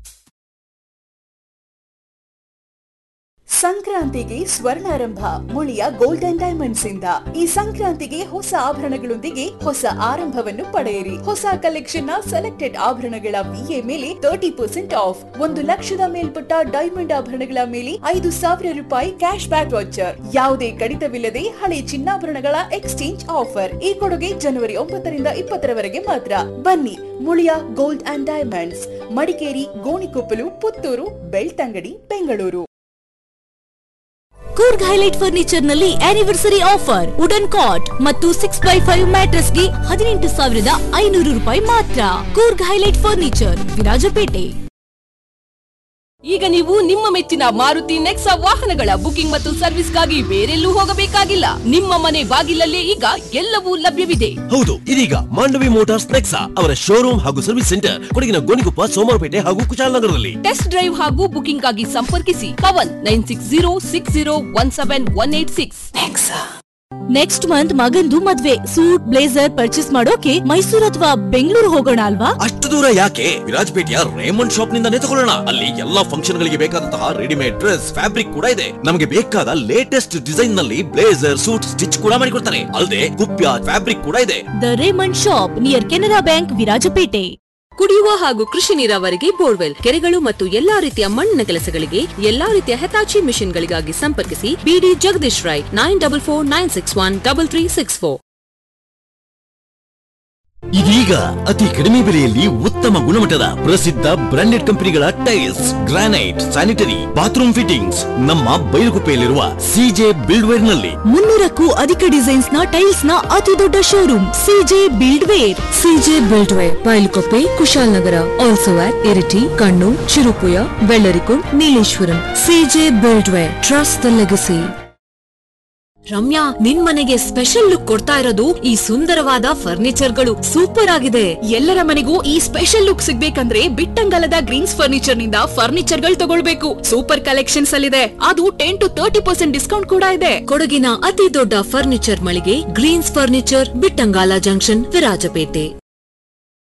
ಸಂಕ್ರಾಂತಿಗೆ ಸ್ವರ್ಣಾರಂಭ ಮುಳಿಯ ಗೋಲ್ಡನ್ ಡೈಮಂಡ್ಸ್ ಇಂದ ಈ ಸಂಕ್ರಾಂತಿಗೆ ಹೊಸ ಆಭರಣಗಳೊಂದಿಗೆ ಹೊಸ ಆರಂಭವನ್ನು ಪಡೆಯಿರಿ ಹೊಸ ಕಲೆಕ್ಷನ್ ನ ಸೆಲೆಕ್ಟೆಡ್ ಆಭರಣಗಳ ವಿಎ ಮೇಲೆ ತರ್ಟಿ ಪರ್ಸೆಂಟ್ ಆಫ್ ಒಂದು ಲಕ್ಷದ ಮೇಲ್ಪಟ್ಟ ಡೈಮಂಡ್ ಆಭರಣಗಳ ಮೇಲೆ ಐದು ಸಾವಿರ ರೂಪಾಯಿ ಕ್ಯಾಶ್ ಬ್ಯಾಕ್ ವಾಚರ್ ಯಾವುದೇ ಕಡಿತವಿಲ್ಲದೆ ಹಳೆ ಚಿನ್ನಾಭರಣಗಳ ಎಕ್ಸ್ಚೇಂಜ್ ಆಫರ್ ಈ ಕೊಡುಗೆ ಜನವರಿ ಒಂಬತ್ತರಿಂದ ಇಪ್ಪತ್ತರವರೆಗೆ ಮಾತ್ರ ಬನ್ನಿ Muliya gold and diamonds Madikeri Gonikoppal Puttur Belthangady Bengaluru Coorg highlight furniture ನಲ್ಲಿ ಆನಿವರ್ಸರಿ ಆಫರ್ ವುಡನ್ ಕಾಟ್ ಮತ್ತು ಸಿಕ್ಸ್ ಬೈ ಫೈವ್ ಮ್ಯಾಟ್ರಸ್ ಗೆ ಹದಿನೆಂಟು ಸಾವಿರದ ಐನೂರು ರೂಪಾಯಿ ಮಾತ್ರ ಕೂರ್ಗ್ ಹೈಲೈಟ್ ಫರ್ನಿಚರ್ ವಿರಾಜಪೇಟೆ ಈಗ ನೀವು ನಿಮ್ಮ ಮೆಚ್ಚಿನ ಮಾರುತಿ ನೆಕ್ಸಾ ವಾಹನಗಳ ಬುಕಿಂಗ್ ಮತ್ತು ಸರ್ವಿಸ್ಗಾಗಿ ಬೇರೆಲ್ಲೂ ಹೋಗಬೇಕಾಗಿಲ್ಲ ನಿಮ್ಮ ಮನೆ ಬಾಗಿಲಲ್ಲೇ ಈಗ ಎಲ್ಲವೂ ಲಭ್ಯವಿದೆ ಹೌದು ಇದೀಗ ಮಾಂಡವಿ ಮೋಟಾರ್ಸ್ ನೆಕ್ಸಾ ಅವರ ಶೋರೂಮ್ ಹಾಗೂ ಸರ್ವಿಸ್ ಸೆಂಟರ್ ಕೊಡಗಿನ ಗೋಣಿಕೊಪ್ಪ ಸೋಮವಾರಪೇಟೆ ಹಾಗೂ ಕುಶಾಲನಗರದಲ್ಲಿ ಟೆಸ್ಟ್ ಡ್ರೈವ್ ಹಾಗೂ ಬುಕಿಂಗ್ ಆಗಿ ಸಂಪರ್ಕಿಸಿ Pavan nine six zero six zero one seven one eight six next month ಮಗಂದು ಮದ್ವೆ ಸೂಟ್ ಬ್ಲೇಸರ್ ಪರ್ಚೇಸ್ ಮಾಡೋಕೆ ಮೈಸೂರು ಅಥವಾ ಬೆಂಗಳೂರು ಹೋಗೋಣ ಅಲ್ವಾ ಅಷ್ಟು ದೂರ ಯಾಕೆ ವಿರಾಜಪೇಟೆಯ ರೇಮಂಡ್ ಶಾಪ್ ನಿಂದಾನೇ ತಗೊಳ್ಳೋಣ ಅಲ್ಲಿ ಎಲ್ಲಾ ಫಂಕ್ಷನ್ ಗಳಿಗೆ ಬೇಕಾದಂತಹ ರೆಡಿಮೇಡ್ ಡ್ರೆಸ್ ಫ್ಯಾಬ್ರಿಕ್ ಕೂಡ ಇದೆ ನಮಗೆ ಬೇಕಾದ ಲೇಟೆಸ್ಟ್ ಡಿಸೈನ್ ನಲ್ಲಿ ಬ್ಲೇಸರ್ ಸೂಟ್ ಸ್ಟಿಚ್ ಕೂಡ ಮಾಡಿಕೊಡ್ತಾರೆ ಅಲ್ಲದೆ ಕುಪ್ಯ ಫ್ಯಾಬ್ರಿಕ್ ಕೂಡ ಇದೆ the Raymond shop near Canara bank Virajpet ಕುಡಿಯುವ ಹಾಗೂ ಕೃಷಿ ನೀರಾವರಿಗೆ ಬೋರ್ವೆಲ್ ಕೆರೆಗಳು ಮತ್ತು ಎಲ್ಲಾ ರೀತಿಯ ಮಣ್ಣಿನ ಕೆಲಸಗಳಿಗೆ ಎಲ್ಲಾ ರೀತಿಯ ಹೆತಾಚಿ ಮಿಷನ್ಗಳಿಗಾಗಿ ಸಂಪರ್ಕಿಸಿ ಬಿಡಿ Jagadish Rai nine double four nine six one double three six four ಇದೀಗ ಅತಿ ಕಡಿಮೆ ಬೆಲೆಯಲ್ಲಿ ಉತ್ತಮ ಗುಣಮಟ್ಟದ ಪ್ರಸಿದ್ಧ ಬ್ರಾಂಡೆಡ್ ಕಂಪನಿಗಳ tiles granite sanitary bathroom fittings ನಮ್ಮ ಬೈಲುಗುಪ್ಪೆಯಲ್ಲಿರುವ ಸಿಜೆ ಬಿಲ್ಡ್ವೇರ್ ನಲ್ಲಿ ಮುನ್ನೂರಕ್ಕೂ ಅಧಿಕ ಡಿಸೈನ್ಸ್ ನ ಟೈಲ್ಸ್ ನ ಅತಿ ದೊಡ್ಡ showroom CJ buildware CJ buildware Bylakuppe Kushalnagar also at Iritty Kannur Cherupuzha Bellarikund Nileshwaram CJ buildware trust the legacy Ramya ನಿನ್ ಮನೆಗೆ ಸ್ಪೆಷಲ್ ಲುಕ್ ಕೊಡ್ತಾ ಇರೋದು ಈ ಸುಂದರವಾದ ಫರ್ನಿಚರ್ಗಳು ಸೂಪರ್ ಆಗಿದೆ ಎಲ್ಲರ ಮನೆಗೂ ಈ ಸ್ಪೆಷಲ್ ಲುಕ್ ಸಿಗ್ಬೇಕಂದ್ರೆ ಬಿಟ್ಟಂಗಲದ ಗ್ರೀನ್ಸ್ ಫರ್ನಿಚರ್ ನಿಂದ ಫರ್ನಿಚರ್ ಗಳು ತಗೊಳ್ಬೇಕು ಸೂಪರ್ ಕಲೆಕ್ಷನ್ಸ್ ಅಲ್ಲಿದೆ ಅದು ten to thirty percent discount ಕೂಡ ಇದೆ ಕೊಡಗಿನ ಅತಿ ದೊಡ್ಡ ಫರ್ನಿಚರ್ ಮಳಿಗೆ greens furniture Bittangala junction Virajpet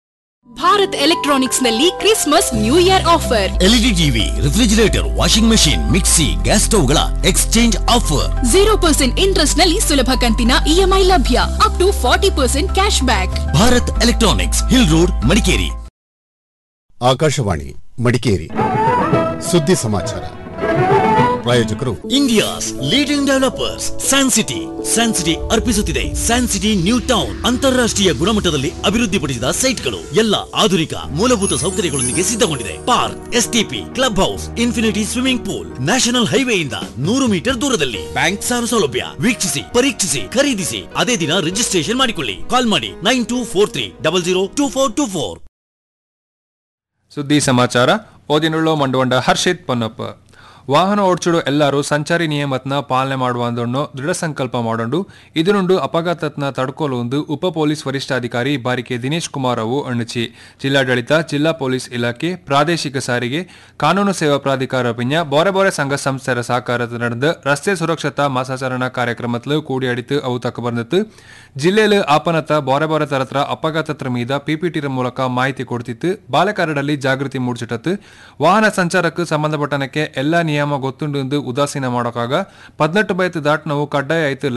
Bharat electronics ನಲ್ಲಿ Christmas new year offer LED TV refrigerator washing machine mixie gas ಸ್ಟವ್ಗಳ exchange offer zero percent interest ನಲ್ಲಿ ಸುಲಭ ಕಂತಿನ ಇಎಂಐ ಲಭ್ಯ up to forty percent cash back Bharat electronics hill road Madikeri Akashvani Madikeri ಸುದ್ದಿ ಸಮಾಚಾರ ಪ್ರಾಯೋಜಕರು India's leading developers San City San City ಅರ್ಪಿಸುತ್ತಿದೆ San City new town ಅಂತಾರಾಷ್ಟ್ರೀಯ ಗುಣಮಟ್ಟದಲ್ಲಿ ಅಭಿವೃದ್ಧಿಪಡಿಸಿದ ಸೈಟ್ಗಳು ಎಲ್ಲ ಆಧುನಿಕ ಮೂಲಭೂತ ಸೌಕರ್ಯಗಳೊಂದಿಗೆ ಸಿದ್ಧಗೊಂಡಿದೆ park STP club house infinity swimming pool national ಹೈವೇಯಿಂದ ನೂರು ಮೀಟರ್ ದೂರದಲ್ಲಿ ಬ್ಯಾಂಕ್ ಸಾಲ ಸೌಲಭ್ಯ ವೀಕ್ಷಿಸಿ ಪರೀಕ್ಷಿಸಿ ಖರೀದಿಸಿ ಅದೇ ದಿನ ರಿಜಿಸ್ಟ್ರೇಷನ್ ಮಾಡಿಕೊಳ್ಳಿ ಕಾಲ್ ಮಾಡಿ nine two four three double zero two four two four ಸುದ್ದಿ ಸಮಾಚಾರ ಓದಿನುಳ್ಳು ಮಂಡುವಂಡ ಹರ್ಷಿತ್ ಪೊನ್ನಪ್ಪ ವಾಹನ ಓಡ್ಚುಡು ಎಲ್ಲರೂ ಸಂಚಾರಿ ನಿಯಮತ್ನ ಪಾಲನೆ ಮಾಡುವಂದನ್ನು ದೃಢ ಸಂಕಲ್ಪ ಮಾಡೋಂಡು ಇದನುಂಡು ಅಪಘಾತತ್ನ ತಡ್ಕೊಲುಂದು ಉಪ ಪೊಲೀಸ್ ವರಿಷ್ಠಾಧಿಕಾರಿ ಬಾರಿಕೆ ದಿನೇಶ್ ಕುಮಾರ್ ಅವು ಅಣ್ಣಚಿ ಜಿಲ್ಲಾಡಳಿತ ಜಿಲ್ಲಾ ಪೊಲೀಸ್ ಇಲಾಖೆ ಪ್ರಾದೇಶಿಕ ಸಾರಿಗೆ ಕಾನೂನು ಸೇವಾ ಪ್ರಾಧಿಕಾರ ಪಿಂಜ ಬೋರೆ ಬೋರೆ ಸಂಘ ಸಂಸ್ಥೆರ ಸಹಕಾರದ ನಡೆದ ರಸ್ತೆ ಸುರಕ್ಷತಾ ಮಾಸಾಚರಣಾ ಕಾರ್ಯಕ್ರಮத்தில் கூடி அடித்து ಅವು ತಕ್ಕ ಬಂದಿತ್ತು ಜಿಲ್ಲೆಯಲ್ಲಿ ಆಪನತ ಬೋರೆ ಬೋರೆ ತರತ್ರ ಅಪಘಾತತ್ರ ಮೀದ ಪಿಪಿಟಿ ಮೂಲಕ ಮಾಹಿತಿ ಕೊಡ್ತಿತ್ತು ಬಾಲಕಾರರಲ್ಲಿ ಜಾಗೃತಿ ಮೂಡಿಸಿಟ್ಟತ್ತು ವಾಹನ ಸಂಚಾರಕ್ಕೆ ಸಂಬಂಧಪಟ್ಟನಕ್ಕೆ ಎಲ್ಲ ನಿಯಮ ಗೊತ್ತುಂಡು ಎಂದು ಉದಾಸೀನ ಮಾಡೋಕಾಗ ಪದ್ನೆಟ್ಟು ಬೈತ್ ದಾಟ್ ನಾವು ಕಡ್ಡಾಯ ಆಯ್ತು